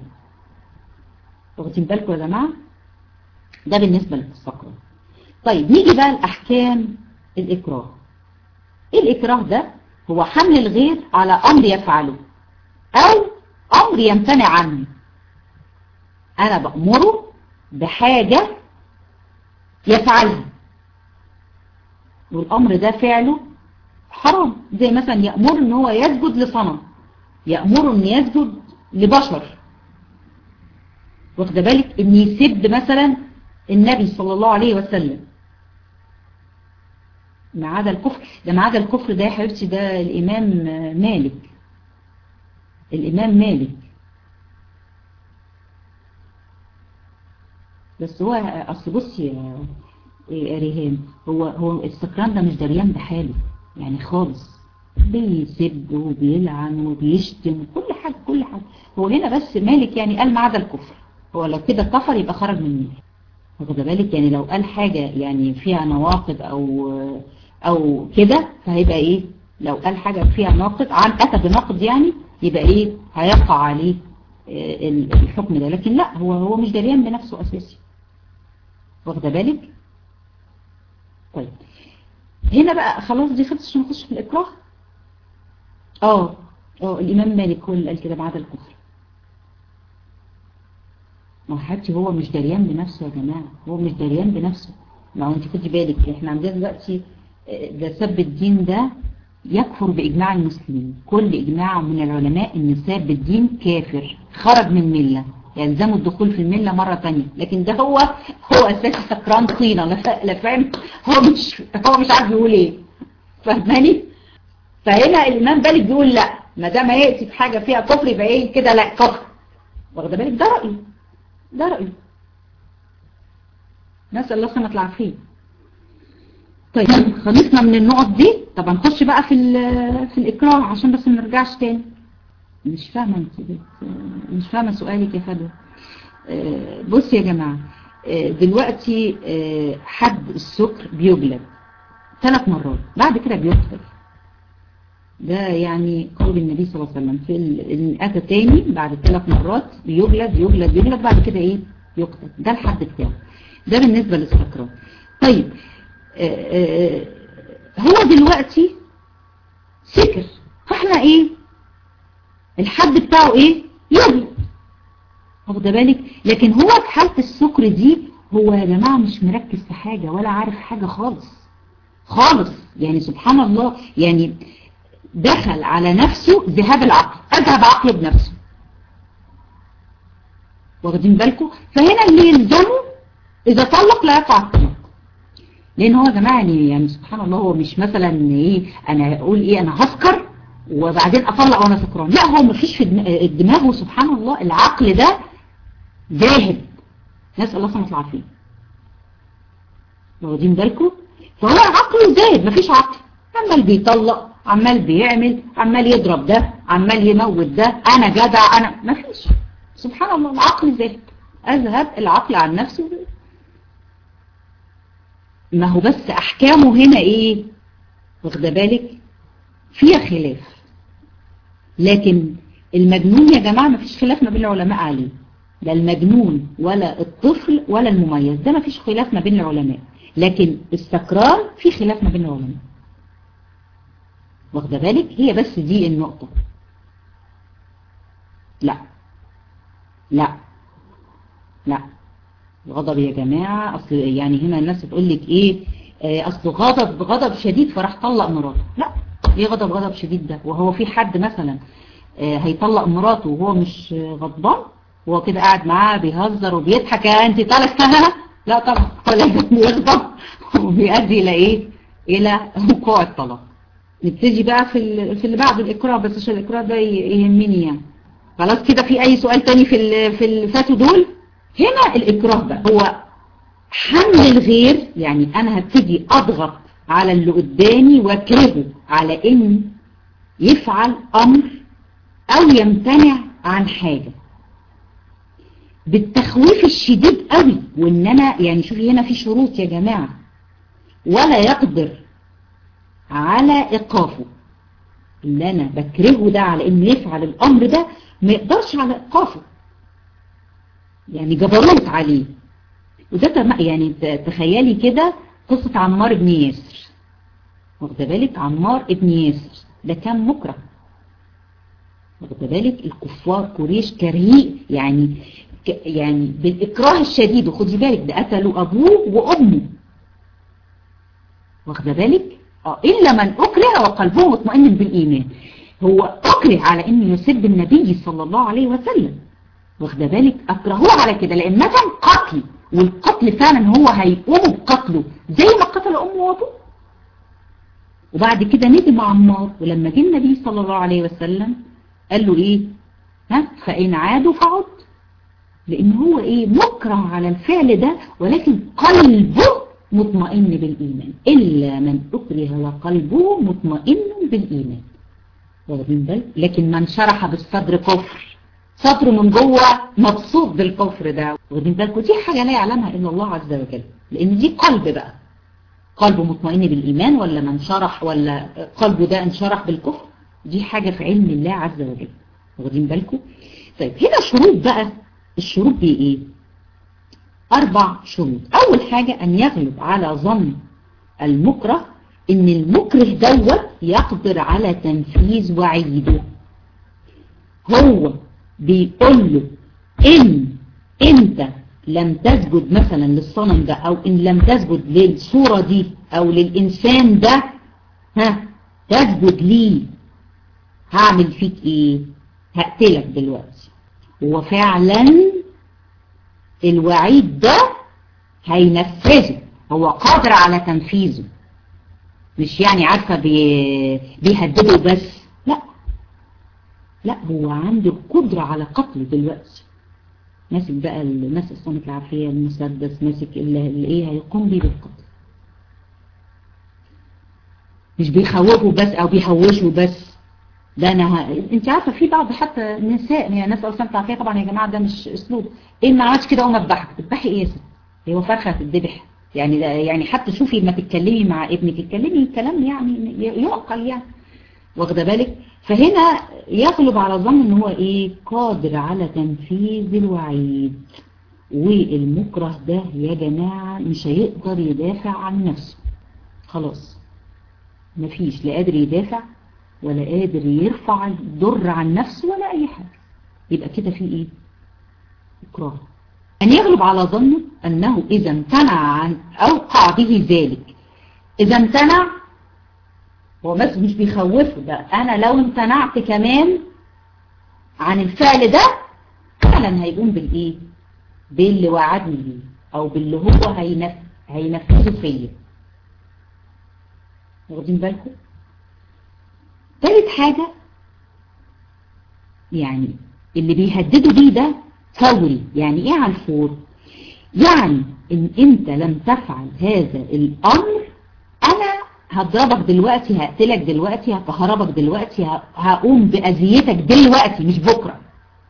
واخدين بالكم يا جماعه ده بالنسبه للسكران طيب نيجي بقى لاحكام الاكراه ايه الاكراه ده هو حمل الغير على امر يفعله او امر يمتنع عنه انا بامره بحاجه يفعلها والامر ده فعله حرام زي مثلا يأمر ان هو يسجد لصنم يأمره ان يسجد لبشر واخد بالك ان يسب مثلا النبي صلى الله عليه وسلم ما عدا الكفر ده ما عدا الكفر ده يا حبيبتي ده الامام مالك الامام مالك بس هو اصل بصي يا ريهان هو هو السكران ده مش دريان بحاله يعني خالص بيسب وبيلعن وبيشتم كل حاجة كل حاجة هو هنا بس مالك يعني قال ما عدا الكفر هو لو كده كفر يبقى خرج من المله واخد بالك يعني لو قال حاجة يعني فيها نواقض او او كده فهيبقى ايه لو قال حاجة فيها ناقض عن اتى بناقض يعني يبقى ايه هيقع عليه الحكم ده لكن لا هو هو مش دريان بنفسه اساسي واخد بالك طيب هنا بقى خلاص دي خلص عشان نخش في الاكراه اه اه الامام مالك هو اللي قال كده بعد الكفر ما حبيبتي هو مش دريان بنفسه يا جماعه هو مش دريان بنفسه ما هو انت خدي بالك احنا عندنا دلوقتي ده سب الدين ده يكفر باجماع المسلمين كل اجماع من العلماء ان ساب الدين كافر خرج من المله يلزمه الدخول في المله مره ثانيه لكن ده هو هو اساسي سكران طينه لا فاهم هو مش هو مش عارف يقول ايه فاهماني فهنا الامام مالك بيقول لا ما دام هياتي بحاجه فيها كفر يبقى ايه كده لا كفر واخده بالك ده رايي ده رايي نسال الله سنه العافيه طيب خلصنا من النقط دي طب هنخش بقى في في الاكراه عشان بس ما نرجعش تاني مش فاهمه انت مش فاهمه سؤالك يا فدوى بص يا جماعه دلوقتي حد السكر بيجلد ثلاث مرات بعد كده بيقتل ده يعني قول النبي صلى الله عليه وسلم في الأتى تاني بعد ثلاث مرات بيجلد يجلد يجلد بعد كده ايه يقتل ده الحد بتاعه ده بالنسبة للاستقرار طيب آآ آآ هو دلوقتي سكر فاحنا ايه الحد بتاعه ايه يجلد واخد بالك لكن هو في حالة السكر دي هو يا جماعة مش مركز في حاجة ولا عارف حاجة خالص خالص يعني سبحان الله يعني دخل على نفسه ذهاب العقل اذهب عقله بنفسه واخدين بالكم فهنا اللي يلزمه اذا طلق لا يقع الطلاق لان هو يا جماعه يعني, يعني سبحان الله هو مش مثلا ايه انا اقول ايه انا هسكر وبعدين اطلق وانا سكران لا هو مفيش في دماغه سبحان الله العقل ده ذاهب نسال الله سبحانه وتعالى واخدين بالكم فهو عقله ذاهب مفيش عقل عمال بيطلق عمال بيعمل عمال يضرب ده عمال يموت ده انا جدع انا مفيش سبحان الله العقل ذاهب اذهب العقل عن نفسه ما هو بس احكامه هنا ايه واخده بالك فيها خلاف لكن المجنون يا جماعة ما فيش خلاف ما بين العلماء عليه لا المجنون ولا الطفل ولا المميز ده ما فيش خلاف ما بين العلماء لكن السكران في خلاف ما بين العلماء واخده بالك هي بس دي النقطة لا لا لا غضب يا جماعة اصل يعني هنا الناس بتقول لك ايه اصل غضب غضب شديد فراح طلق مراته لا ايه غضب غضب شديد ده وهو في حد مثلا هيطلق مراته وهو مش غضبان وهو كده قاعد معاه بيهزر وبيضحك يا انت طالق لا طبعا ولا يغضب وبيؤدي الى ايه الى وقوع الطلاق نبتدي بقى في في اللي بعد الاكراه بس عشان الاكراه ده يهمني يعني خلاص كده في اي سؤال تاني في في اللي فاتوا دول هنا الاكراه بقى هو حمل الغير يعني انا هبتدي اضغط على اللي قدامي واكرهه على ان يفعل امر او يمتنع عن حاجة بالتخويف الشديد قوي وان انا يعني شوفي هنا في شروط يا جماعة ولا يقدر على ايقافه اللي انا بكرهه ده على انه يفعل الامر ده ما يقدرش على ايقافه يعني جبروت عليه وده يعني تخيلي كده قصة عمار بن ياسر واخده بالك عمار ابن ياسر ده كان مكره واخده بالك الكفار قريش كرهيه يعني يعني بالإكراه الشديد وخدي بالك ده قتلوا أبوه وأمه واخده بالك اه إلا من أكره وقلبه مطمئن بالإيمان هو أكره على إنه يسب النبي صلى الله عليه وسلم واخده بالك أكرهوه على كده لأن مثلا قتل والقتل فعلا هو هيقوموا بقتله زي ما قتل أمه وأبوه وبعد كده ندم عمار ولما جه النبي صلى الله عليه وسلم قال له ايه ها فإن عادوا فعد لأن هو ايه مكره على الفعل ده ولكن قلبه مطمئن بالإيمان إلا من أكره وقلبه مطمئن بالإيمان واخدين بالك لكن من شرح بالصدر كفر صدره من جوه مبسوط بالكفر ده واخدين بالك ودي حاجة لا يعلمها إلا الله عز وجل لأن دي قلب بقى قلبه مطمئن بالإيمان ولا من شرح ولا قلبه ده انشرح بالكفر دي حاجة في علم الله عز وجل واخدين بالكم طيب هنا شروط بقى الشروط دي ايه اربع شروط اول حاجة ان يغلب على ظن المكره ان المكره دوت يقدر على تنفيذ وعيده هو بيقول له ان انت لم تسجد مثلا للصنم ده او ان لم تسجد للصورة دي او للانسان ده ها تسجد ليه هعمل فيك ايه هقتلك دلوقتي وفعلا الوعيد ده هينفذه هو قادر على تنفيذه مش يعني عارفة بي... بيهدده بس لا لا هو عنده القدرة على قتله دلوقتي ماسك بقى ماسك صنة العافية المسدس ماسك اللي ايه هيقوم بيه بالقتل مش بيخوفوا بس او بيهوشوا بس ده انا ه... انت عارفه في بعض حتى نساء يعني ناس اصلا تعرفيها طبعا يا جماعه ده مش اسلوب ايه ما عملتش كده اقوم اذبحك تذبحي ايه يا ست هو فرخه هتتذبح يعني ده يعني حتى شوفي لما تتكلمي مع ابنك اتكلمي كلام يعني يعقل يعني واخده بالك فهنا يغلب على ظن ان هو ايه قادر على تنفيذ الوعيد والمكره ده يا جماعة مش هيقدر يدافع عن نفسه خلاص مفيش لا قادر يدافع ولا قادر يرفع الضر عن نفسه ولا اي حاجة يبقى كده في ايه اكراه ان يغلب على ظنه انه اذا امتنع عن اوقع به ذلك اذا امتنع هو بس مش بيخوفه ده انا لو امتنعت كمان عن الفعل ده فعلا هيقوم بالايه باللي وعدني بيه او باللي هو هينف... هينفذه فيا واخدين بالكم تالت حاجة يعني اللي بيهددوا بيه ده فوري يعني ايه على الفور يعني ان انت لم تفعل هذا الامر انا هضربك دلوقتي هقتلك دلوقتي هكهربك دلوقتي هقوم بأذيتك دلوقتي مش بكرة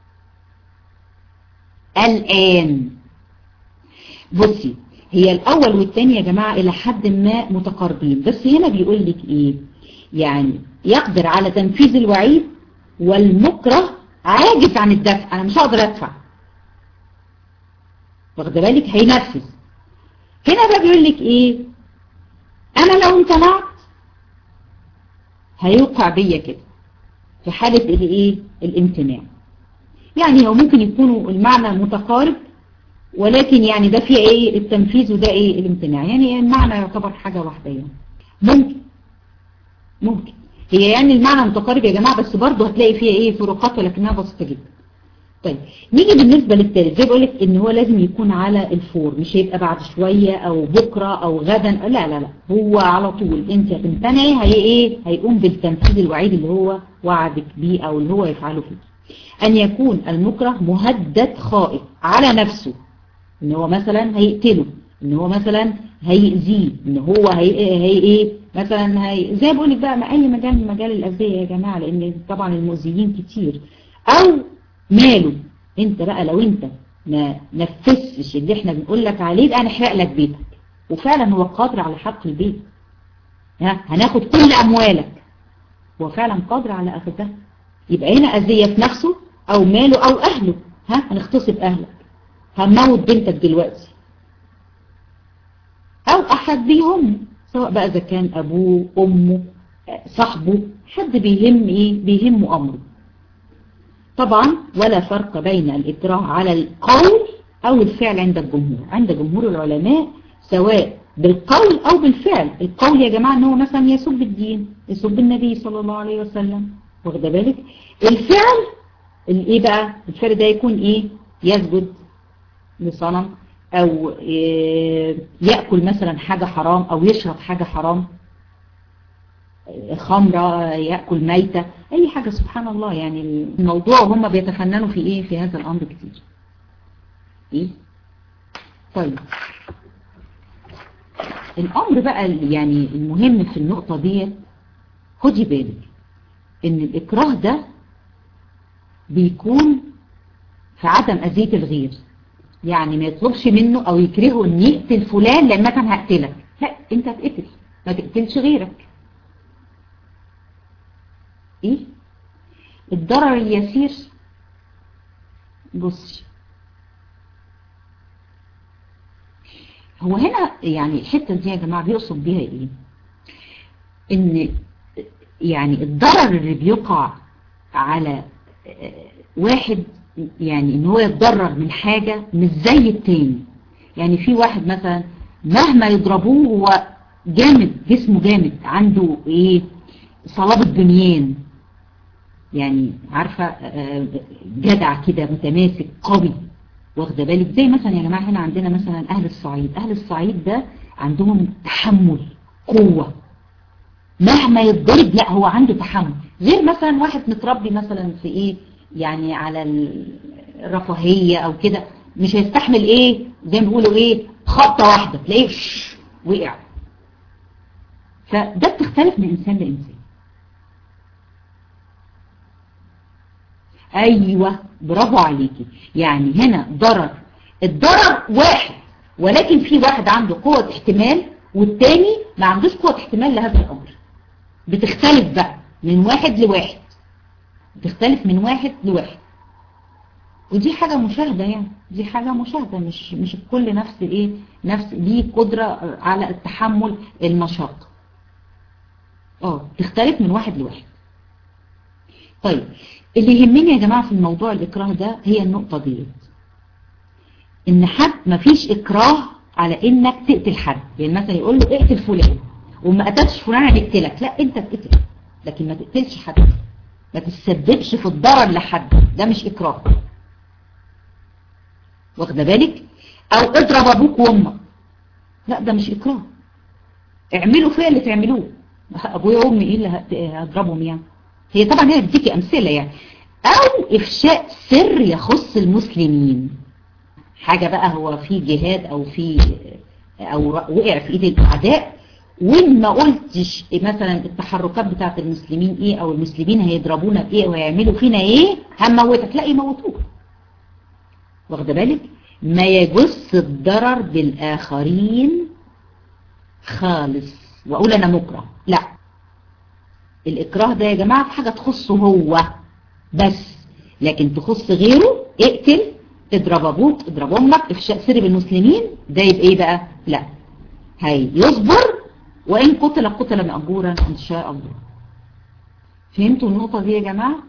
الآن بصي هي الأول والثاني يا جماعة إلى حد ما متقاربين بس هنا بيقول لك إيه يعني يقدر على تنفيذ الوعيد والمكره عاجز عن الدفع أنا مش هقدر أدفع واخد بالك هينفذ هنا بقى بيقول لك إيه أنا لو امتنعت هيوقع بيا كده في حالة الإيه الامتناع يعني هو ممكن يكونوا المعنى متقارب ولكن يعني ده فيه ايه التنفيذ وده ايه الامتناع يعني المعنى يعتبر حاجة واحدة يعني ممكن ممكن هي يعني المعنى متقارب يا جماعة بس برضه هتلاقي فيها ايه فروقات ولكنها بسيطة جدا طيب نيجي بالنسبة للثالث زي بقول لك ان هو لازم يكون على الفور مش هيبقى بعد شوية او بكرة او غدا لا لا لا هو على طول انت هتمتنعي هي ايه هيقوم بالتنفيذ الوعيد اللي هو وعدك بيه او اللي هو يفعله فيه أن يكون المكره مهدد خائف على نفسه إن هو مثلا هيقتله إن هو مثلا هيأذيه إن هو هي هي إيه مثلا هي زي بقول لك بقى ما أي مجال من مجال الأذية يا جماعة لأن طبعا المؤذيين كتير أو ماله أنت بقى لو أنت ما نفذتش اللي إحنا بنقول لك عليه بقى نحرق لك بيتك وفعلا هو قادر على حرق البيت ها هناخد كل أموالك هو فعلا قادر على أخذها يبقى هنا أذية في نفسه أو ماله أو أهله ها هنغتصب أهلك هنموت بنتك دلوقتي أو أحد بيهم سواء بقى إذا كان أبوه أمه صاحبه حد بيهم إيه بيهمه أمره طبعا ولا فرق بين الإكراه على القول أو الفعل عند الجمهور عند جمهور العلماء سواء بالقول أو بالفعل القول يا جماعة أنه مثلا يسب الدين يسب النبي صلى الله عليه وسلم واخد بالك الفعل الايه بقى الفعل ده يكون ايه يسجد لصنم او إيه يأكل مثلا حاجة حرام او يشرب حاجة حرام خمرة يأكل ميتة اي حاجة سبحان الله يعني الموضوع هم بيتفننوا في ايه في هذا الامر كتير ايه طيب الامر بقى يعني المهم في النقطة دي خدي بالك ان الاكراه ده بيكون في عدم اذية الغير يعني ما يطلبش منه او يكرهه ان يقتل فلان لان مثلا هقتلك لا انت هتقتل ما تقتلش غيرك ايه الضرر اليسير بصي هو هنا يعني الحتة دي يا جماعة بيقصد بيها ايه ان يعني الضرر اللي بيقع على واحد يعني ان هو يتضرر من حاجة مش زي التاني يعني في واحد مثلا مهما يضربوه هو جامد جسمه جامد عنده ايه صلابة بنيان يعني عارفة جدع كده متماسك قوي واخده بالك زي مثلا يا جماعة هنا عندنا مثلا اهل الصعيد اهل الصعيد ده عندهم تحمل قوة مهما يتضرب لا هو عنده تحمل غير مثلا واحد متربي مثلا في ايه يعني على الرفاهية او كده مش هيستحمل ايه زي ما بيقولوا ايه خبطة واحدة تلاقيه وقع فده بتختلف من إنسان لإنسان أيوة برافو عليكي يعني هنا ضرر الضرر واحد ولكن في واحد عنده قوة احتمال والتاني ما عندوش قوة احتمال لهذا الأمر بتختلف بقى من واحد لواحد بتختلف من واحد لواحد ودي حاجة مشاهدة يعني دي حاجة مشاهدة مش مش الكل نفس ايه نفس ليه قدرة على التحمل المشاق اه تختلف من واحد لواحد طيب اللي يهمني يا جماعة في الموضوع الإكراه ده هي النقطة ديت إن حد ما فيش إكراه على إنك تقتل حد يعني مثلا يقول له اقتل فلان وما قتلتش فلان هنقتلك لا أنت تقتل لكن ما تقتلش حد ما تسببش في الضرر لحد ده مش إكراه واخده بالك أو اضرب أبوك وأمك لا ده مش إكراه اعملوا فيا اللي تعملوه أبويا وأمي إيه اللي هضربهم يعني هي طبعا هي بتديكي أمثلة يعني أو إفشاء سر يخص المسلمين حاجة بقى هو في جهاد أو في أو وقع في إيد الأعداء وإن ما قلتش مثلا التحركات بتاعت المسلمين إيه أو المسلمين هيضربونا بإيه وهيعملوا فينا إيه هموتك لا يموتوك واخده بالك ما يجس الضرر بالآخرين خالص وأقول أنا مكره لا الإكراه ده يا جماعة في حاجة تخصه هو بس لكن تخص غيره اقتل اضرب أبوك اضرب أمك افشاء سر بالمسلمين ده يبقى ايه بقى لا هي يصبر وإن قتل قتل مأجورا إن شاء الله فهمتوا النقطة دي يا جماعة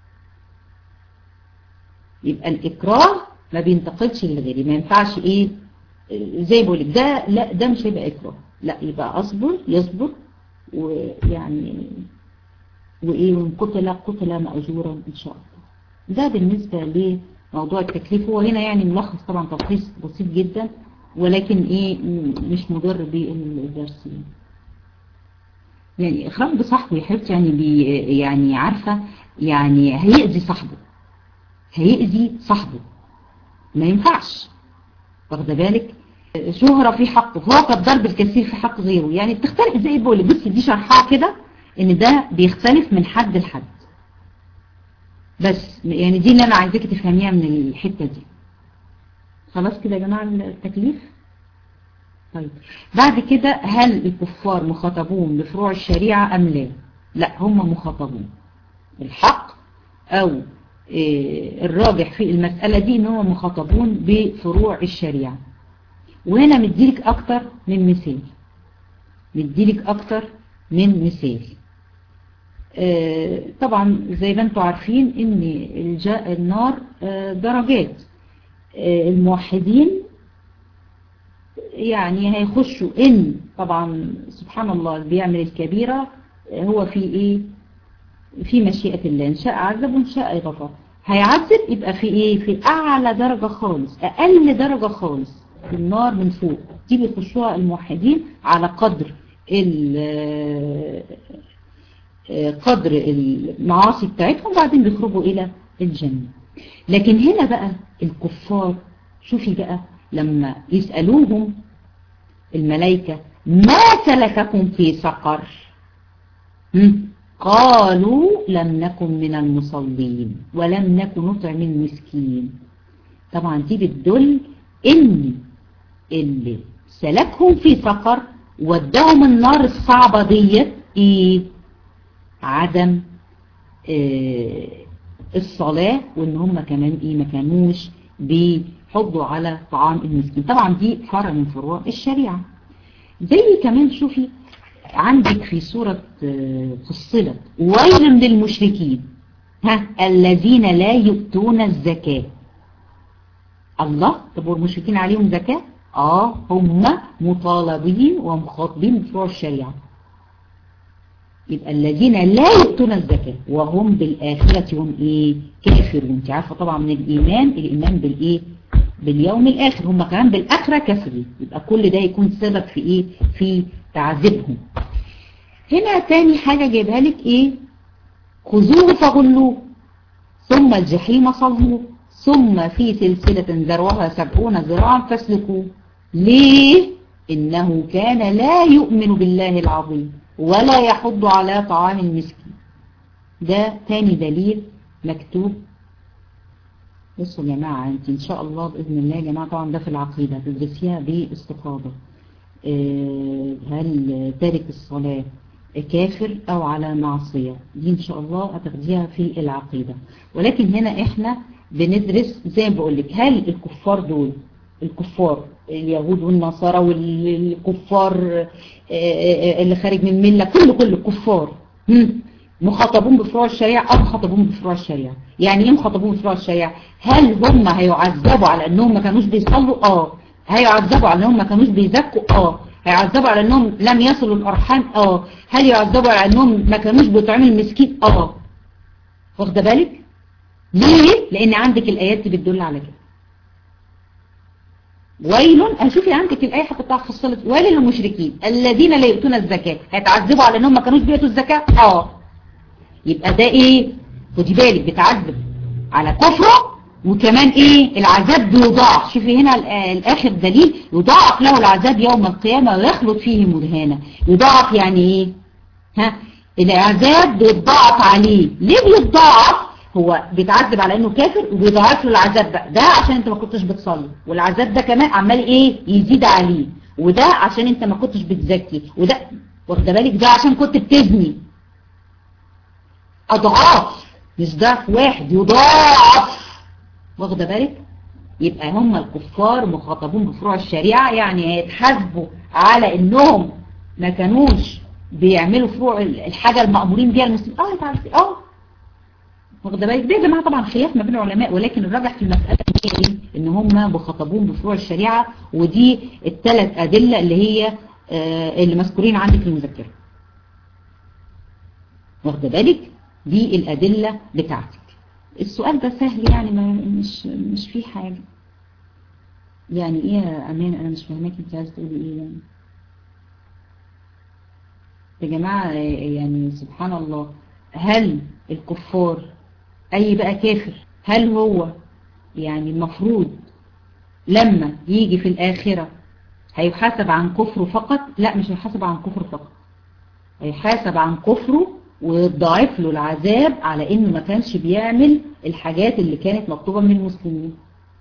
يبقى الإكراه ما بينتقدش للغير ما ينفعش ايه زي بقولك ده لا ده مش هيبقى إكراه لا يبقى أصبر يصبر ويعني وإيه وإن قتل قتل مأجورا إن شاء الله ده بالنسبة لموضوع التكليف هو هنا يعني ملخص طبعا تلخيص بسيط جدا ولكن إيه مش مضر بالدرس يعني إخراج بصاحبه يا حبيبتي يعني بي يعني عارفة يعني هيأذي صاحبه هيأذي صاحبه ما ينفعش واخده بالك شهرة في حقه فوق الضرب الكثير في حق غيره يعني بتختلف زي بقول بصي دي شرحها كده ان ده بيختلف من حد لحد بس يعني دي اللي انا عايزاكي تفهميها من الحتة دي خلاص كده يا جماعة التكليف طيب بعد كده هل الكفار مخاطبون بفروع الشريعة ام لا لا هم مخاطبون الحق او الراجح في المسألة دي ان هم مخاطبون بفروع الشريعة وهنا مديلك اكتر من مثال مديلك اكتر من مثال آه طبعا زي ما انتم عارفين ان النار آه درجات آه الموحدين يعني هيخشوا ان طبعا سبحان الله اللي بيعمل الكبيرة هو في ايه في مشيئة الله ان شاء عذب وان شاء غفر هيعذب يبقى في ايه في اعلى درجة خالص اقل درجة خالص في النار من فوق دي بيخشوها الموحدين على قدر قدر المعاصي بتاعتهم وبعدين بيخرجوا الى الجنة لكن هنا بقى الكفار شوفي بقى لما يسألوهم الملائكة ما سلككم في سقر قالوا لم نكن من المصلين ولم نكن نطعم المسكين طبعا دي بتدل ان اللي سلكهم في سقر ودهم النار الصعبة ديت ايه عدم إيه الصلاة وان هم كمان ايه ما كانوش بيحضوا على طعام المسكين طبعا دي فرع من فروع الشريعة زي كمان شوفي عندك في سورة فصلت ويل للمشركين ها الذين لا يؤتون الزكاة الله طب والمشركين عليهم زكاة اه هم مطالبين ومخاطبين بفروع الشريعة يبقى الذين لا يؤتون الزكاة وهم بالآخرة هم ايه كافرون انت عارفة طبعا من الإيمان الإيمان بالإيه باليوم الآخر هم كمان بالآخرة كافرين يبقى كل ده يكون سبب في ايه في تعذيبهم هنا تاني حاجة جايبها لك ايه خذوه فغلوه ثم الجحيم صلوه ثم في سلسلة ذروها سبعون ذراعا فاسلكوه ليه إنه كان لا يؤمن بالله العظيم ولا يحض على طعام المسكين ده تاني دليل مكتوب بصوا يا جماعة انت ان شاء الله بإذن الله يا جماعة طبعا ده في العقيدة تدرسيها باستفاضة اه هل تارك الصلاة كافر او على معصية دي ان شاء الله هتاخديها في العقيدة ولكن هنا احنا بندرس زي ما بقول لك هل الكفار دول الكفار اليهود والنصارى والكفار اللي خارج من ملة كل كل الكفار مخاطبون بفروع الشريعة أو مخاطبون بفروع الشريعة يعني ايه مخاطبون بفروع الشريعة هل هم هيعذبوا على انهم ما كانوش بيصلوا اه هيعذبوا على انهم ما كانوش بيزكوا اه هيعذبوا على انهم لم يصلوا الارحام اه هل يعذبوا على انهم ما كانوش بيطعموا المسكين اه واخده بالك ليه لان عندك الايات دي بتدل على كده ويل هشوفي عندك الآية حطيتها فصلت ويل للمشركين الذين لا يؤتون الزكاة هيتعذبوا على انهم ما كانوش بيؤتوا الزكاة اه يبقى ده ايه خدي بالك بتعذب على كفره وكمان ايه العذاب بيضاعف شوفي هنا الاخر دليل يضاعف له العذاب يوم القيامة ويخلط فيه مدهانا يضاعف يعني ايه ها العذاب بيتضاعف عليه ليه بيتضاعف هو بيتعذب على انه كافر وبيضاعف له العذاب بقى ده عشان انت ما كنتش بتصلي والعذاب ده كمان عمال ايه يزيد عليه وده عشان انت ما كنتش بتزكي وده واخده بالك ده عشان كنت بتزني اضعاف مش ضعف واحد يضاعف واخده بالك يبقى هم الكفار مخاطبون بفروع الشريعة يعني هيتحاسبوا على انهم ما كانوش بيعملوا فروع الحاجة المأمورين بيها المسلمين اه تعرفي اه واخده بالك ده يا جماعه طبعا خلاف ما بين العلماء ولكن الراجح في المسألة هي ايه ان هم مخاطبون بفروع الشريعة ودي الثلاث ادلة اللي هي آه اللي مذكورين عندك في المذكرة واخده بالك دي الادلة بتاعتك السؤال ده سهل يعني ما مش مش فيه حاجة يعني ايه يا امان انا مش فاهماك انت عايزه تقولي ايه يعني يا جماعة يعني سبحان الله هل الكفار اي بقى كافر هل هو يعني المفروض لما يجي في الاخرة هيحاسب عن كفره فقط لا مش هيحاسب عن كفره فقط هيحاسب عن كفره ويضاعف له العذاب على انه ما كانش بيعمل الحاجات اللي كانت مطلوبة من المسلمين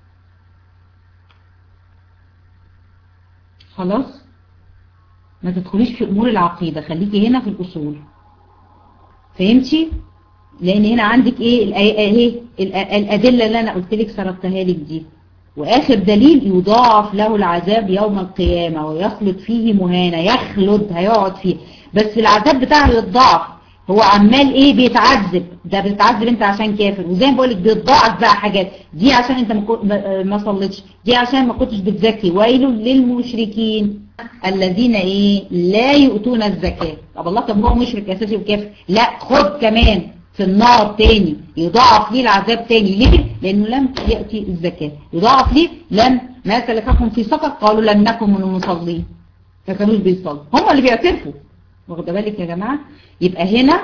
خلاص ما تدخليش في امور العقيدة خليكي هنا في الاصول فهمتي لان هنا عندك ايه ايه الادلة اللي انا قلت لك سردتها لك دي واخر دليل يضاعف له العذاب يوم القيامة ويخلد فيه مهانة يخلد هيقعد فيه بس العذاب بتاعه يتضاعف هو عمال ايه بيتعذب ده بتتعذب انت عشان كافر وزي ما بقولك بيتضاعف بقى حاجات دي عشان انت ما صليتش دي عشان ما كنتش بتزكي ويل للمشركين الذين ايه لا يؤتون الزكاة طب الله طب هو مشرك اساسي وكافر لا خد كمان في النار تاني يضاعف ليه العذاب تاني ليه لانه لم يأتي الزكاة يضاعف ليه لم ما سلككم في سقر قالوا لن نكن من المصلين ما كانوش بيصلوا هم اللي بيعترفوا واخد بالك يا جماعة يبقى هنا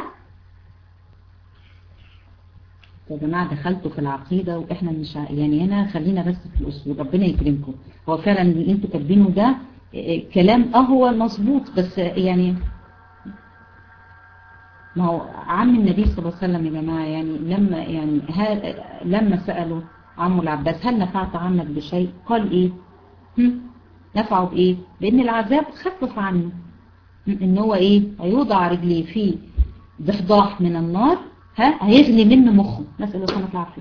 يا جماعة دخلتوا في العقيدة واحنا مش يعني هنا خلينا بس في الأصول ربنا يكرمكم هو فعلا اللي انتوا كاتبينه ده كلام اه هو مظبوط بس يعني ما هو عم النبي صلى الله عليه وسلم يا جماعة يعني لما يعني لما سألوا عمه العباس هل نفعت عمك بشيء قال ايه هم؟ نفعه بايه بان العذاب خفف عنه ان هو ايه هيوضع رجليه في ضحضاح من النار ها هيغلي منه مخه نسأل الله سبحانه العافية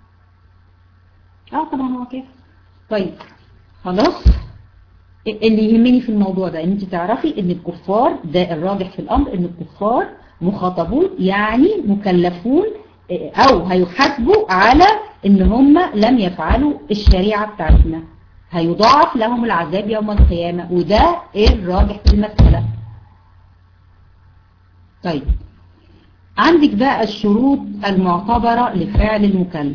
اه طبعا هو كيف طيب خلاص اللي يهمني في الموضوع ده ان انت تعرفي ان الكفار ده الراجح في الامر ان الكفار مخاطبون يعني مكلفون او هيحاسبوا على ان هم لم يفعلوا الشريعة بتاعتنا هيضاعف لهم العذاب يوم القيامة وده الراجح في المسألة طيب عندك بقى الشروط المعتبرة لفعل المكلف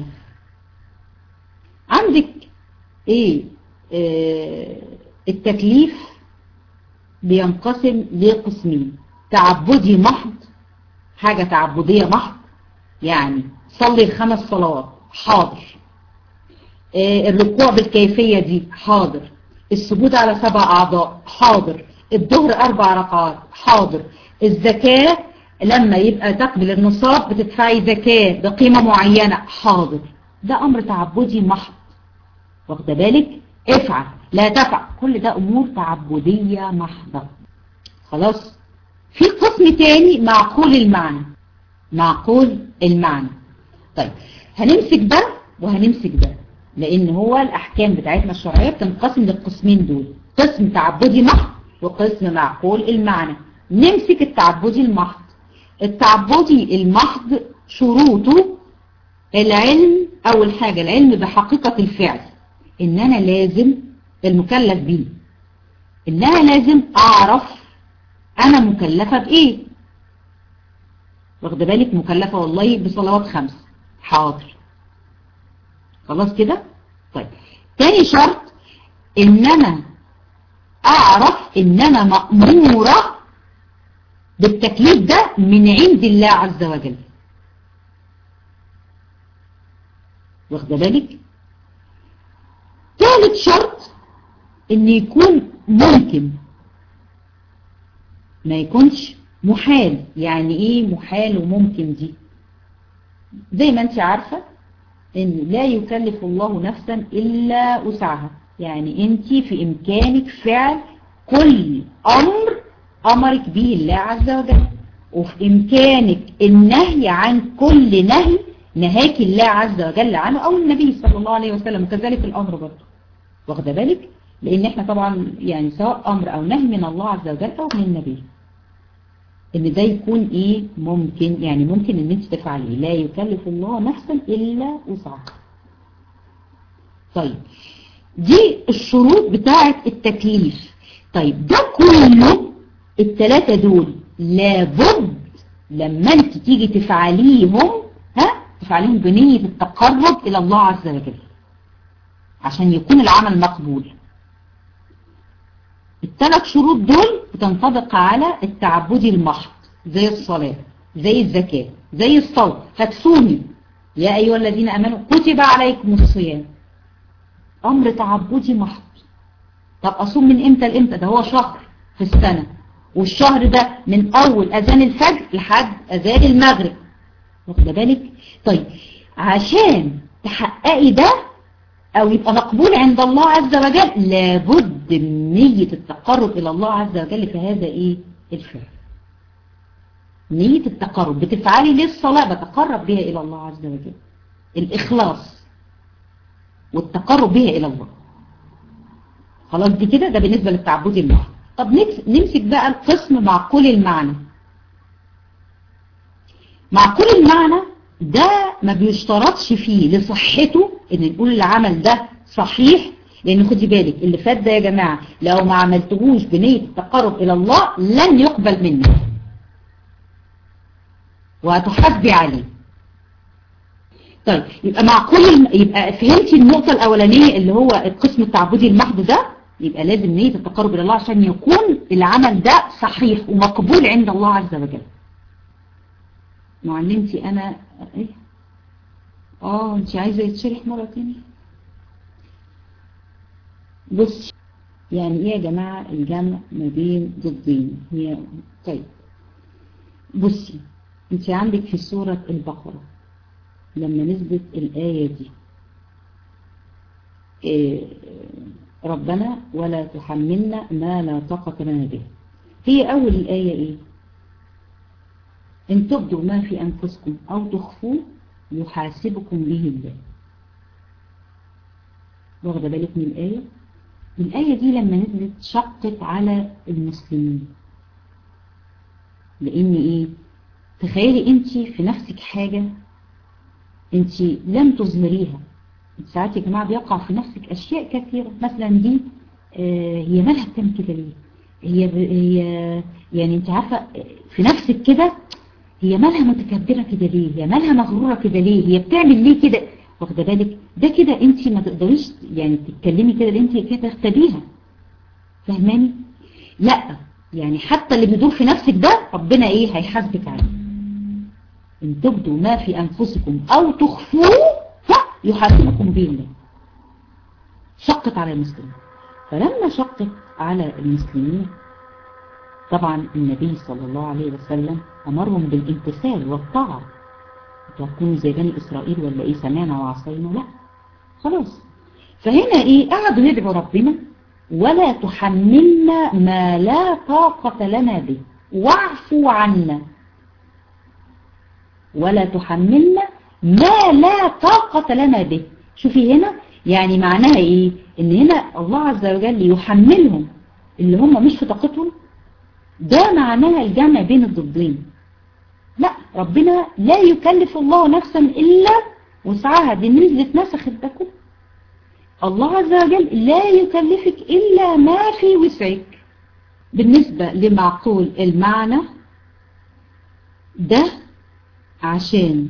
عندك ايه, إيه التكليف بينقسم لقسمين تعبدي محض حاجة تعبدية محض يعني صلي الخمس صلوات حاضر إيه الركوع بالكيفية دي حاضر السجود على سبع أعضاء حاضر الظهر أربع ركعات حاضر الزكاة لما يبقى تقبل النصاب بتدفعي زكاة بقيمة معينة حاضر ده أمر تعبدي محض واخده بالك افعل لا تفعل كل ده أمور تعبدية محضة خلاص في قسم تاني معقول المعنى معقول المعنى طيب هنمسك ده وهنمسك ده لأن هو الأحكام بتاعتنا الشرعية بتنقسم للقسمين دول قسم تعبدي محض وقسم معقول المعنى نمسك التعبدي المحض التعبدي المحض شروطه العلم أول حاجة العلم بحقيقة الفعل إن أنا لازم المكلف بيه إن أنا لازم أعرف أنا مكلفة بإيه واخد بالك مكلفة والله بصلوات خمس حاضر خلاص كده طيب تاني شرط إن أنا أعرف إن أنا مأمورة بالتكليف ده من عند الله عز وجل واخد بالك ثالث شرط ان يكون ممكن ما يكونش محال يعني ايه محال وممكن دي زي ما انت عارفة ان لا يكلف الله نفسا الا وسعها يعني انت في امكانك فعل كل امر امرك به الله عز وجل وفي امكانك النهي عن كل نهي نهاك الله عز وجل عنه او النبي صلى الله عليه وسلم وكذلك الامر برضه واخده بالك لان احنا طبعا يعني سواء امر او نهي من الله عز وجل او من النبي ان ده يكون ايه ممكن يعني ممكن ان انت تفعليه لا يكلف الله نفسا الا وسعها طيب دي الشروط بتاعه التكليف طيب ده كله الثلاثه دول لابد لما انت تيجي تفعليهم ها تفعليهم بنية التقرب الى الله عز وجل عشان يكون العمل مقبول الثلاث شروط دول بتنطبق على التعبدي المحض زي الصلاة زي الزكاة زي الصوم هتصومي يا أيها الذين أمنوا كتب عليكم الصيام أمر تعبدي محض طب أصوم من إمتى لإمتى ده هو شهر في السنة والشهر ده من أول أذان الفجر لحد أذان المغرب واخد بالك طيب عشان تحققي ده او يبقى مقبول عند الله عز وجل لابد من نية التقرب الى الله عز وجل في هذا ايه الفعل نية التقرب بتفعلي ليه الصلاة بتقرب بها الى الله عز وجل الاخلاص والتقرب بها الى الله خلاص دي كده ده بالنسبة للتعبد المعنى طب نمسك بقى القسم معقول المعنى معقول المعنى ده ما بيشترطش فيه لصحته ان نقول العمل ده صحيح لان خدي بالك اللي فات ده يا جماعة لو ما عملتهوش بنية التقرب الى الله لن يقبل منك وهتحاسبي عليه طيب يبقى معقول يبقى فهمتي النقطة الاولانية اللي هو القسم التعبدي المحض ده يبقى لازم نية التقرب الى الله عشان يكون العمل ده صحيح ومقبول عند الله عز وجل معلمتي انا ايه اه انت عايزة يتشرح مرة تانية بص يعني ايه يا جماعة الجمع ما بين ضدين هي طيب بصي انت عندك في سورة البقرة لما نزلت الآية دي إيه ربنا ولا تحملنا ما لا طاقة لنا به هي أول الآية إيه إن تبدوا ما في أنفسكم أو تخفوه يحاسبكم به الله واخده بالك من الآية الآية دي لما نزلت شقت على المسلمين لأن إيه تخيلي أنت في نفسك حاجة أنت لم تظهريها ساعات يا جماعة بيقع في نفسك أشياء كثيرة مثلا دي آه هي مالها بتعمل كده ليه هي, هي يعني أنت عارفة في نفسك كده هي مالها متكبرة كده ليه هي مالها مغرورة كده ليه هي بتعمل ليه كده واخده بالك ده كده انت ما تقدريش يعني تتكلمي كده اللي انت كده تختبيها فاهماني لا يعني حتى اللي بيدور في نفسك ده ربنا ايه هيحاسبك عليه ان تبدوا ما في انفسكم او تخفوه يحاسبكم به الله شقت على المسلمين فلما شقت على المسلمين طبعا النبي صلى الله عليه وسلم أمرهم بالامتثال والطاعة تكونوا زي بني إسرائيل ولا إيه سمعنا وعصينا لا خلاص فهنا إيه قعدوا يدعوا ربنا ولا تحملنا ما لا طاقة لنا به واعفوا عنا ولا تحملنا ما لا طاقة لنا به شوفي هنا يعني معناها ايه ان هنا الله عز وجل يحملهم اللي هم مش في طاقتهم ده معناها الجمع بين الضدين لا ربنا لا يكلف الله نفسا إلا وسعها دي نزلت نسخت ده كله الله عز وجل لا يكلفك إلا ما في وسعك بالنسبة لمعقول المعنى ده عشان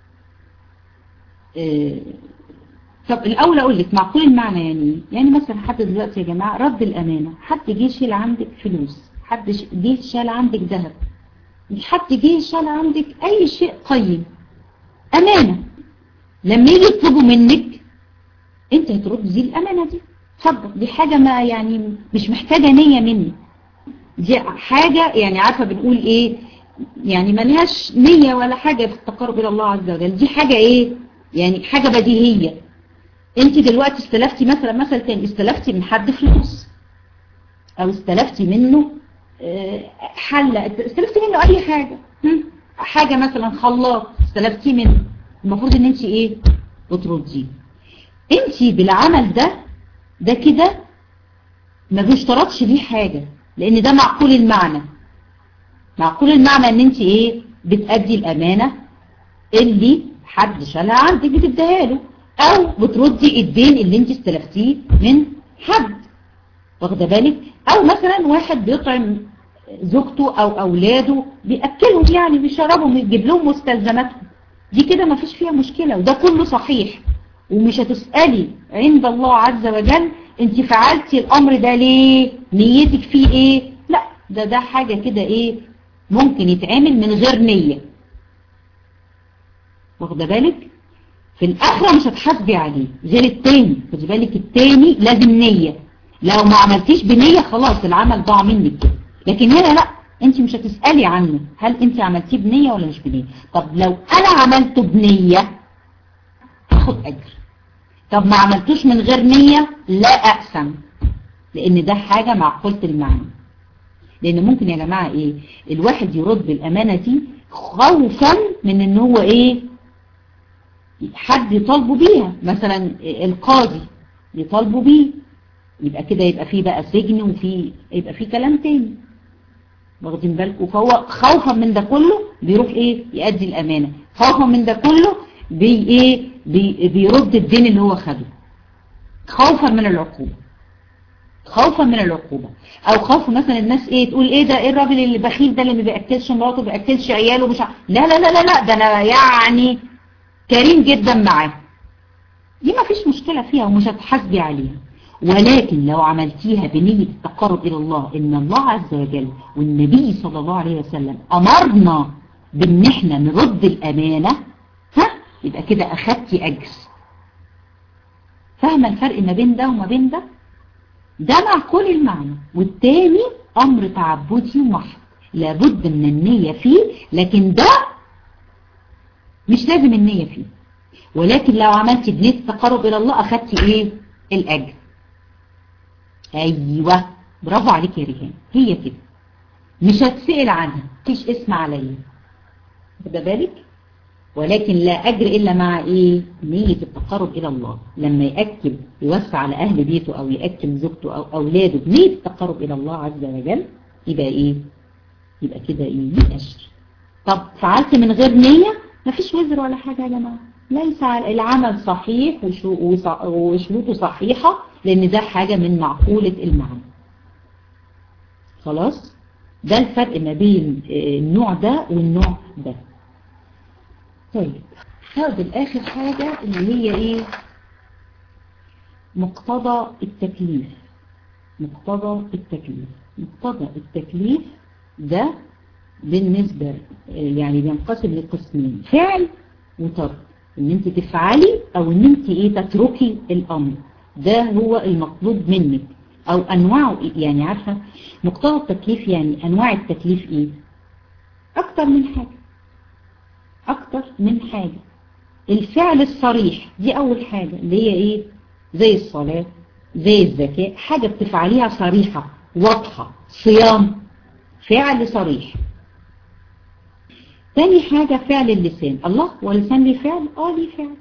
اه طب الأول أقول لك معقول المعنى يعني يعني مثلا حد دلوقتي يا جماعة رد الأمانة حد جه يشيل عندك فلوس حد جه شال عندك ذهب حد جه شال عندك أي شيء قيم أمانة لما يجي يطلبوا منك انت هترد دي الأمانة دي اتفضل دي حاجة ما يعني مش محتاجة نية مني دي حاجة يعني عارفة بنقول ايه يعني ملهاش نية ولا حاجة في التقرب إلى الله عز وجل دي حاجة ايه يعني حاجة بديهية انت دلوقتي استلفتي مثلا مثلا تاني استلفتي من حد فلوس او استلفتي منه حلة استلفتي منه اي حاجة حاجة مثلا خلاط استلفتي منه المفروض ان انت ايه بترديه انت بالعمل ده ده كده ما بيشترطش ليه حاجة لان ده معقول المعنى معقول المعنى ان انت ايه بتأدي الامانة اللي حد شالها عندك بتديها له او بتردي الدين اللي انت استلفتيه من حد واخده بالك او مثلا واحد بيطعم زوجته او اولاده بيأكلهم يعني بيشربهم يجيب لهم مستلزماتهم دي كده ما فيش فيها مشكلة وده كله صحيح ومش هتسألي عند الله عز وجل انت فعلتي الامر ده ليه نيتك فيه ايه لا ده ده حاجة كده ايه ممكن يتعمل من غير نية واخده بالك في الاخرة مش هتحاسبي عليه غير التاني خدي بالك التاني لازم نية لو ما عملتيش بنية خلاص العمل ضاع منك كده لكن هنا لا انت مش هتسألي عنه هل انت عملتيه بنية ولا مش بنية طب لو انا عملته بنية هاخد اجر طب ما عملتوش من غير نية لا اقسم لان ده حاجة معقولة المعنى لان ممكن يا جماعة ايه الواحد يرد بالامانة دي خوفا من ان هو ايه حد يطالبه بيها مثلا القاضي يطالبه بيه يبقى كده يبقى فيه بقى سجن وفي يبقى فيه كلام تاني واخدين بالكم فهو خوفا من ده كله بيروح ايه يأدي الامانة خوفا من ده كله بي ايه بي بيرد الدين اللي هو خده خوفا من العقوبة خوفا من العقوبة او خوف مثلا الناس ايه تقول ايه ده ايه الراجل اللي بخيل ده اللي ما بياكلش مراته ما بياكلش عياله مش ع... لا لا لا لا لا ده انا يعني كريم جدا معاه دي ما فيش مشكلة فيها ومش هتحاسبي عليها ولكن لو عملتيها بنية التقرب إلى الله إن الله عز وجل والنبي صلى الله عليه وسلم أمرنا بإن احنا نرد الأمانة ها يبقى كده أخدتي أجر فاهمة الفرق ما بين ده وما بين ده ده معقول المعنى والتاني أمر تعبدي ومحض لابد من النية فيه لكن ده مش لازم النية فيه ولكن لو عملتي بنية التقرب إلى الله أخدتي إيه الأجر أيوة برافو عليك يا ريهان هي كده مش هتسأل عنها مفيش اسم عليا خد بالك ولكن لا أجر إلا مع إيه نية التقرب إلى الله لما يأكل يوسع على أهل بيته أو يأكل زوجته أو أولاده بنية التقرب إلى الله عز وجل يبقى إيه يبقى كده إيه أجر طب فعلت من غير نية مفيش وزر ولا حاجة يا جماعة ليس العمل صحيح وشروطه صحيحة لأن ده حاجة من معقولة المعنى خلاص ده الفرق ما بين النوع ده والنوع ده طيب هذا الآخر حاجة اللي هي إيه مقتضى التكليف مقتضى التكليف مقتضى التكليف ده بالنسبة يعني بينقسم لقسمين فعل وترك ان انت تفعلي او ان انت ايه تتركي الامر ده هو المطلوب منك او انواعه إيه؟ يعني عارفة مقتضى التكليف يعني انواع التكليف ايه اكتر من حاجة اكتر من حاجة الفعل الصريح دي اول حاجة اللي هي ايه زي الصلاة زي الزكاة حاجة بتفعليها صريحة واضحة صيام فعل صريح تاني حاجة فعل اللسان الله ولسان ليه فعل اه ليه فعل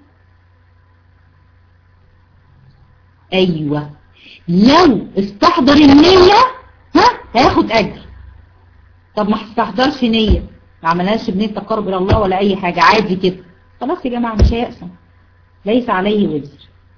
ايوه لو استحضر النية ها هياخد اجر طب ما استحضرش نية ما عملهاش بنية تقرب الى الله ولا اي حاجة عادي كده خلاص يا جماعة مش هيأسم ليس عليه وزر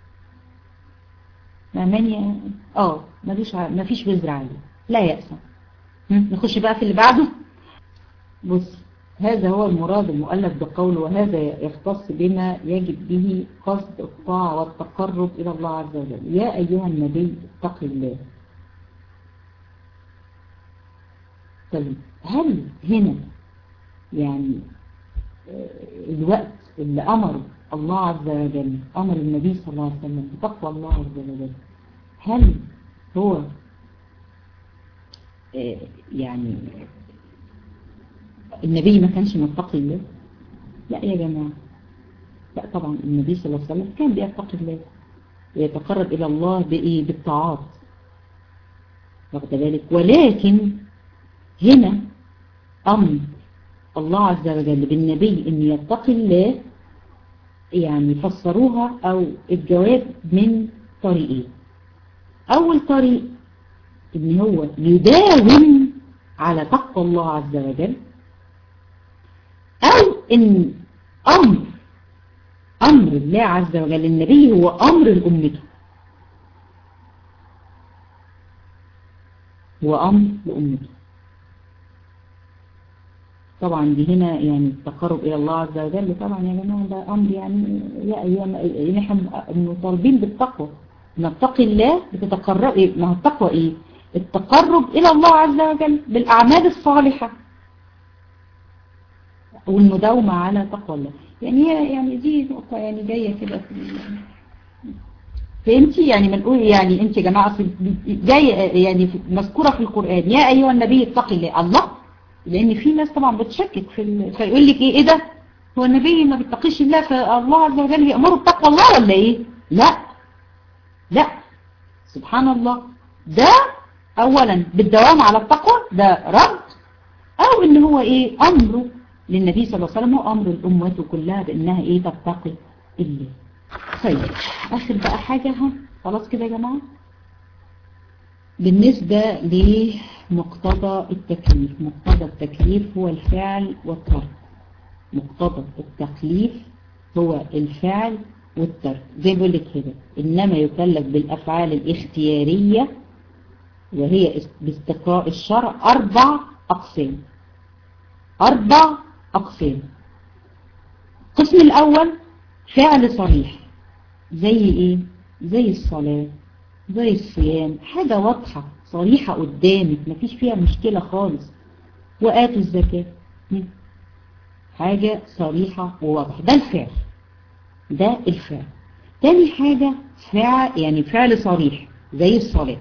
فاهماني اه مفيش مفيش وزر عليه لا يأسم نخش بقى في اللي بعده بص هذا هو المراد المؤلف بقوله وهذا يختص بما يجب به قصد الطاعة والتقرب إلى الله عز وجل يا أيها النبي اتق الله طيب هل هنا يعني الوقت اللي أمر الله عز وجل أمر النبي صلى الله عليه وسلم بتقوى الله عز وجل هل هو يعني النبي ما كانش متقي الله لا يا جماعة لا طبعا النبي صلى الله عليه وسلم كان بيتقي الله ويتقرب إلى الله بإيه بالطاعات واخد بالك ولكن هنا أمر الله عز وجل بالنبي أن يتقي الله يعني فسروها أو الجواب من طريقين أول طريق ان هو يداوم على تقوى الله عز وجل او ان امر امر الله عز وجل النبي هو امر لامته هو امر لامته طبعا دي هنا يعني التقرب الى الله عز وجل طبعا يا جماعه ده امر يعني يا ايام يعني احنا مطالبين بالتقوى نتقي الله بتتقرب ايه ما هو التقوى ايه التقرب إلى الله عز وجل بالأعمال الصالحة والمداومة على تقوى الله يعني يعني دي نقطة يعني جاية كده في فهمتي يعني بنقول يعني انت يا جماعة جاية يعني مذكورة في القرآن يا أيها النبي اتق الله الله لأن في ناس طبعا بتشكك في ال... فيقول لك ايه ايه ده هو النبي ما بيتقيش الله فالله عز وجل يأمره بتقوى الله ولا ايه لا لا سبحان الله ده اولا بالدوام على التقوى ده رد او ان هو ايه امره للنبي صلى الله عليه وسلم وامر الامة كلها بانها ايه تتقي الله طيب اخر بقى حاجة ها خلاص كده يا جماعة بالنسبة لمقتضى التكليف مقتضى التكليف هو الفعل والترك مقتضى التكليف هو الفعل والترك زي بقول لك كده انما يكلف بالافعال الاختياريه وهي باستقراء الشرع أربع أقسام أربع أقسام القسم الأول فعل صريح زي إيه؟ زي الصلاة زي الصيام حاجة واضحة صريحة قدامك مفيش فيها مشكلة خالص وآتوا الزكاة حاجة صريحة وواضحة ده الفعل ده الفعل تاني حاجة فعل يعني فعل صريح زي الصلاة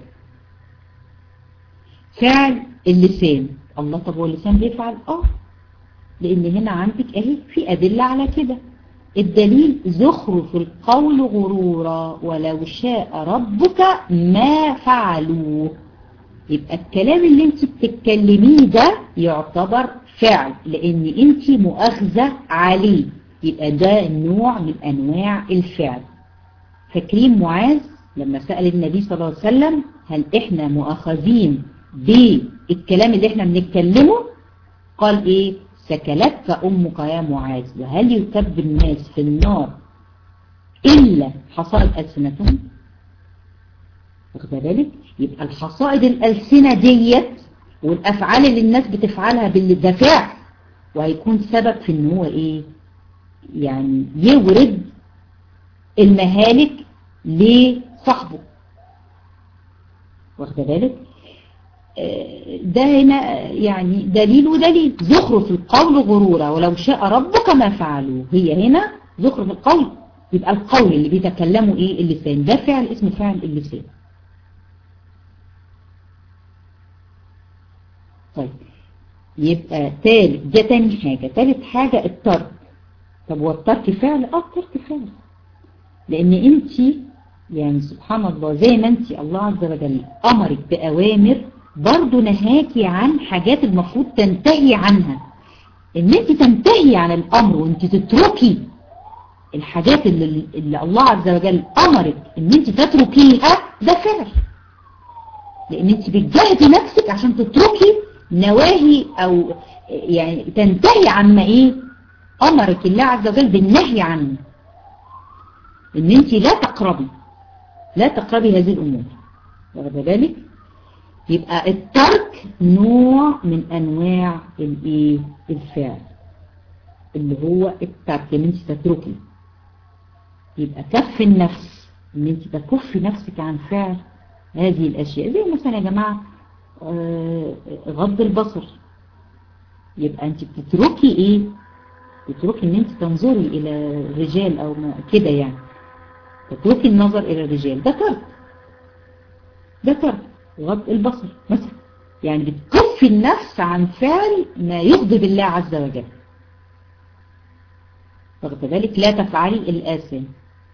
فعل اللسان الله طب هو اللسان بيفعل اه لان هنا عندك اهي في ادلة على كده الدليل زخرف القول غرورا ولو شاء ربك ما فعلوه يبقى الكلام اللي انت بتتكلميه ده يعتبر فعل لان انت مؤاخذة عليه يبقى ده نوع من انواع الفعل فاكرين معاذ لما سأل النبي صلى الله عليه وسلم هل احنا مؤاخذين بالكلام اللي احنا بنتكلمه قال ايه سكلتك امك يا معاذ وهل يكب الناس في النار الا حصائد السنتهم واخد بالك يبقى الحصائد الالسنه ديت والافعال اللي الناس بتفعلها بالدفاع وهيكون سبب في ان هو ايه يعني يورد المهالك لصاحبه واخد بالك ده هنا يعني دليل ودليل زخرف القول غرورا ولو شاء ربك ما فعلوه هي هنا زخرف القول يبقى القول اللي بيتكلموا ايه اللسان ده فعل اسمه فعل اللسان طيب يبقى تالت ده تاني حاجة تالت حاجة الترك طب هو الترك فعل اه الترك فعل لان انت يعني سبحان الله زي ما انت الله عز وجل امرك باوامر برضو نهاكي عن حاجات المفروض تنتهي عنها ان انت تنتهي عن الامر وانت تتركي الحاجات اللي, اللي الله عز وجل امرك ان انت تتركيها ده فعل لان انت بتجاهدي نفسك عشان تتركي نواهي او يعني تنتهي عما ايه امرك الله عز وجل بالنهي عنه ان انت لا تقربي لا تقربي هذه الامور واخد بالك يبقى الترك نوع من انواع الايه الفعل اللي هو الترك ان انت تتركي يبقى كف النفس ان انت تكفي نفسك عن فعل هذه الاشياء زي مثلا يا جماعة غض البصر يبقى انت بتتركي ايه بتتركي ان انت تنظري الى الرجال او كده يعني تتركي النظر الى الرجال ده ترك ده ترك غض البصر مثلا يعني بتكفي النفس عن فعل ما يغضب الله عز وجل واخد بالك لا تفعلي الآثام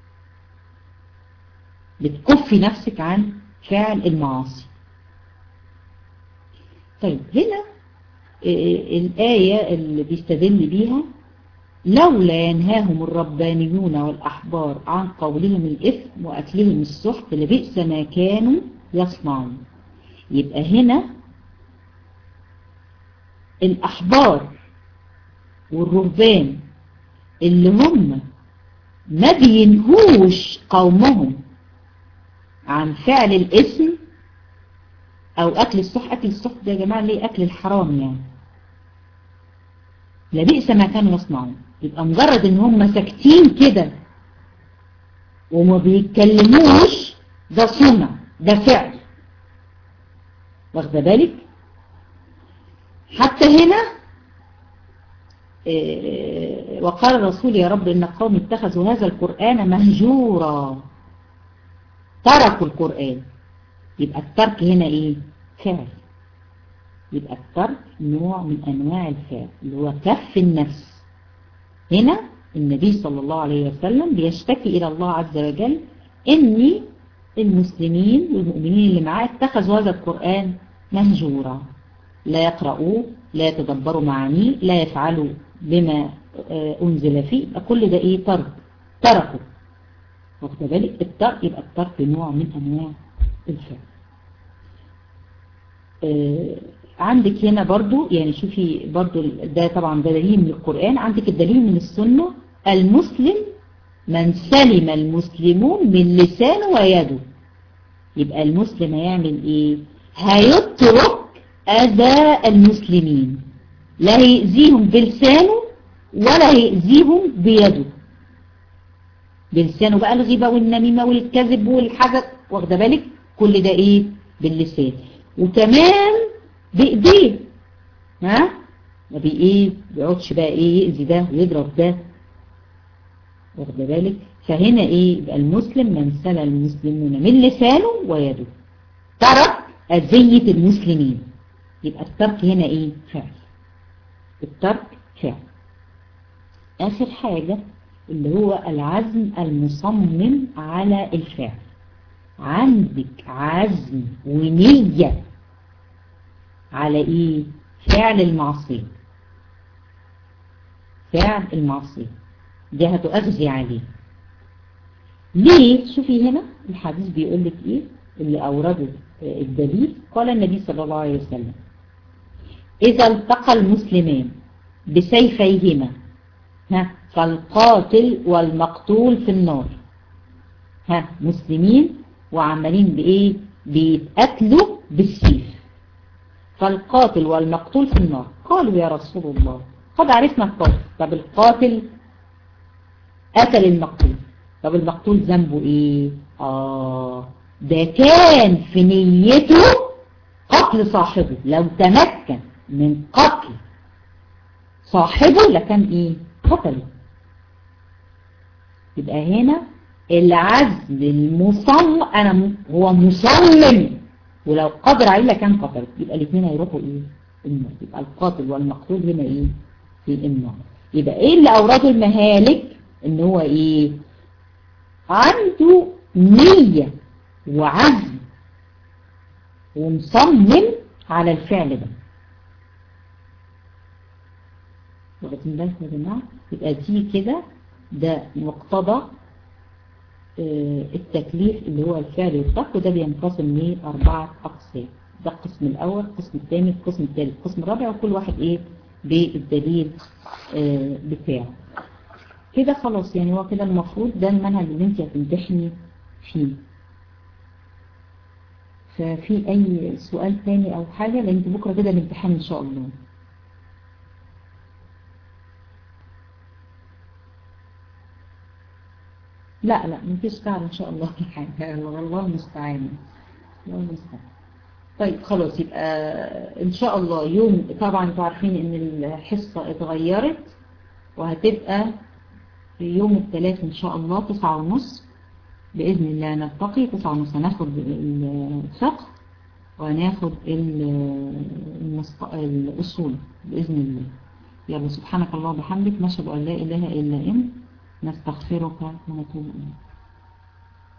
بتكفي نفسك عن فعل المعاصي طيب هنا الآية اللي بيستدل بيها لولا ينهاهم الربانيون والأحبار عن قولهم الإثم وأكلهم السحت لبئس ما كانوا يصنعون يبقى هنا الأحبار والرهبان اللي هم ما بينهوش قومهم عن فعل الاسم او اكل الصح اكل الصح ده يا جماعة ليه اكل الحرام يعني لبئس ما كانوا يصنعون يبقى مجرد ان هم ساكتين كده وما بيتكلموش ده صنع ده فعل واخده بالك حتى هنا وقال الرسول يا رب إن قوم اتخذوا هذا القرآن مهجورا تركوا القرآن يبقى الترك هنا ايه فعل يبقى الترك نوع من انواع الفعل اللي هو كف النفس هنا النبي صلى الله عليه وسلم بيشتكي الى الله عز وجل اني المسلمين والمؤمنين اللي معاه اتخذوا هذا القرآن مهجورا لا يقرؤوه لا يتدبروا معانيه لا يفعلوا بما أنزل فيه كل ده إيه ترك تركوا واخد بالك الترك يبقى الترك نوع من أنواع الفعل آه عندك هنا برضو يعني شوفي برضو ده طبعا ده دليل من القرآن عندك الدليل من السنة المسلم من سلم المسلمون من لسانه ويده يبقى المسلم هيعمل ايه هيترك أذى المسلمين لا هيأذيهم بلسانه ولا هيأذيهم بيده بلسانه بقى الغيبة والنميمة والكذب والحاجة واخده بالك كل ده ايه باللسان وكمان بايديه ها ما بي ايه بيقعدش بقى ايه يأذي ده ويضرب ده واخده بالك فهنا ايه يبقى المسلم من سلى المسلمون من لسانه ويده ترك أذية المسلمين يبقى الترك هنا ايه فعل الترك فعل آخر حاجة اللي هو العزم المصمم على الفعل عندك عزم ونية على ايه فعل المعصية فعل المعصية دي هتؤخذي عليه ليه شوفي هنا الحديث بيقول لك ايه اللي اورده الدليل قال النبي صلى الله عليه وسلم اذا التقى المسلمان بسيفيهما ها فالقاتل والمقتول في النار ها مسلمين وعمالين بايه بيتقتلوا بالسيف فالقاتل والمقتول في النار قالوا يا رسول الله قد عرفنا القاتل طب القاتل قتل المقتول طب المقتول ذنبه ايه اه ده كان في نيته قتل صاحبه لو تمكن من قتل صاحبه لكان ايه قتله يبقى هنا العزم المصمم انا م... هو مصمم ولو قدر عليه لكان قتل يبقى الاثنين هيروحوا ايه النار يبقى القاتل والمقتول هنا ايه في النار يبقى ايه اللي اورده المهالك ان هو ايه عنده نية وعزم ومصمم على الفعل ده واخدين بالكم يا جماعه يبقى دي كده ده مقتضى التكليف اللي هو الفعل والترك وده بينقسم لأربعة أقسام ده القسم الأول القسم الثاني القسم الثالث القسم الرابع وكل واحد إيه بالدليل آه بتاعه كده خلاص يعني هو كده المفروض ده المنهج اللي انت هتمتحني فيه ففي أي سؤال تاني أو حاجة لأن بكرة كده الامتحان إن شاء الله لا لا مفيش تعب ان شاء الله حاجة الله المستعان الله المستعان طيب خلاص يبقى ان شاء الله يوم طبعا انتوا عارفين ان الحصة اتغيرت وهتبقى في يوم الثلاث ان شاء الله تسعة ونص بإذن الله نلتقي تسعة ونص هناخد الفقه وهناخد الأصول بإذن الله يلا سبحانك الله وبحمدك نشهد أن لا إله إلا أنت نستغفرك ونتوب إليك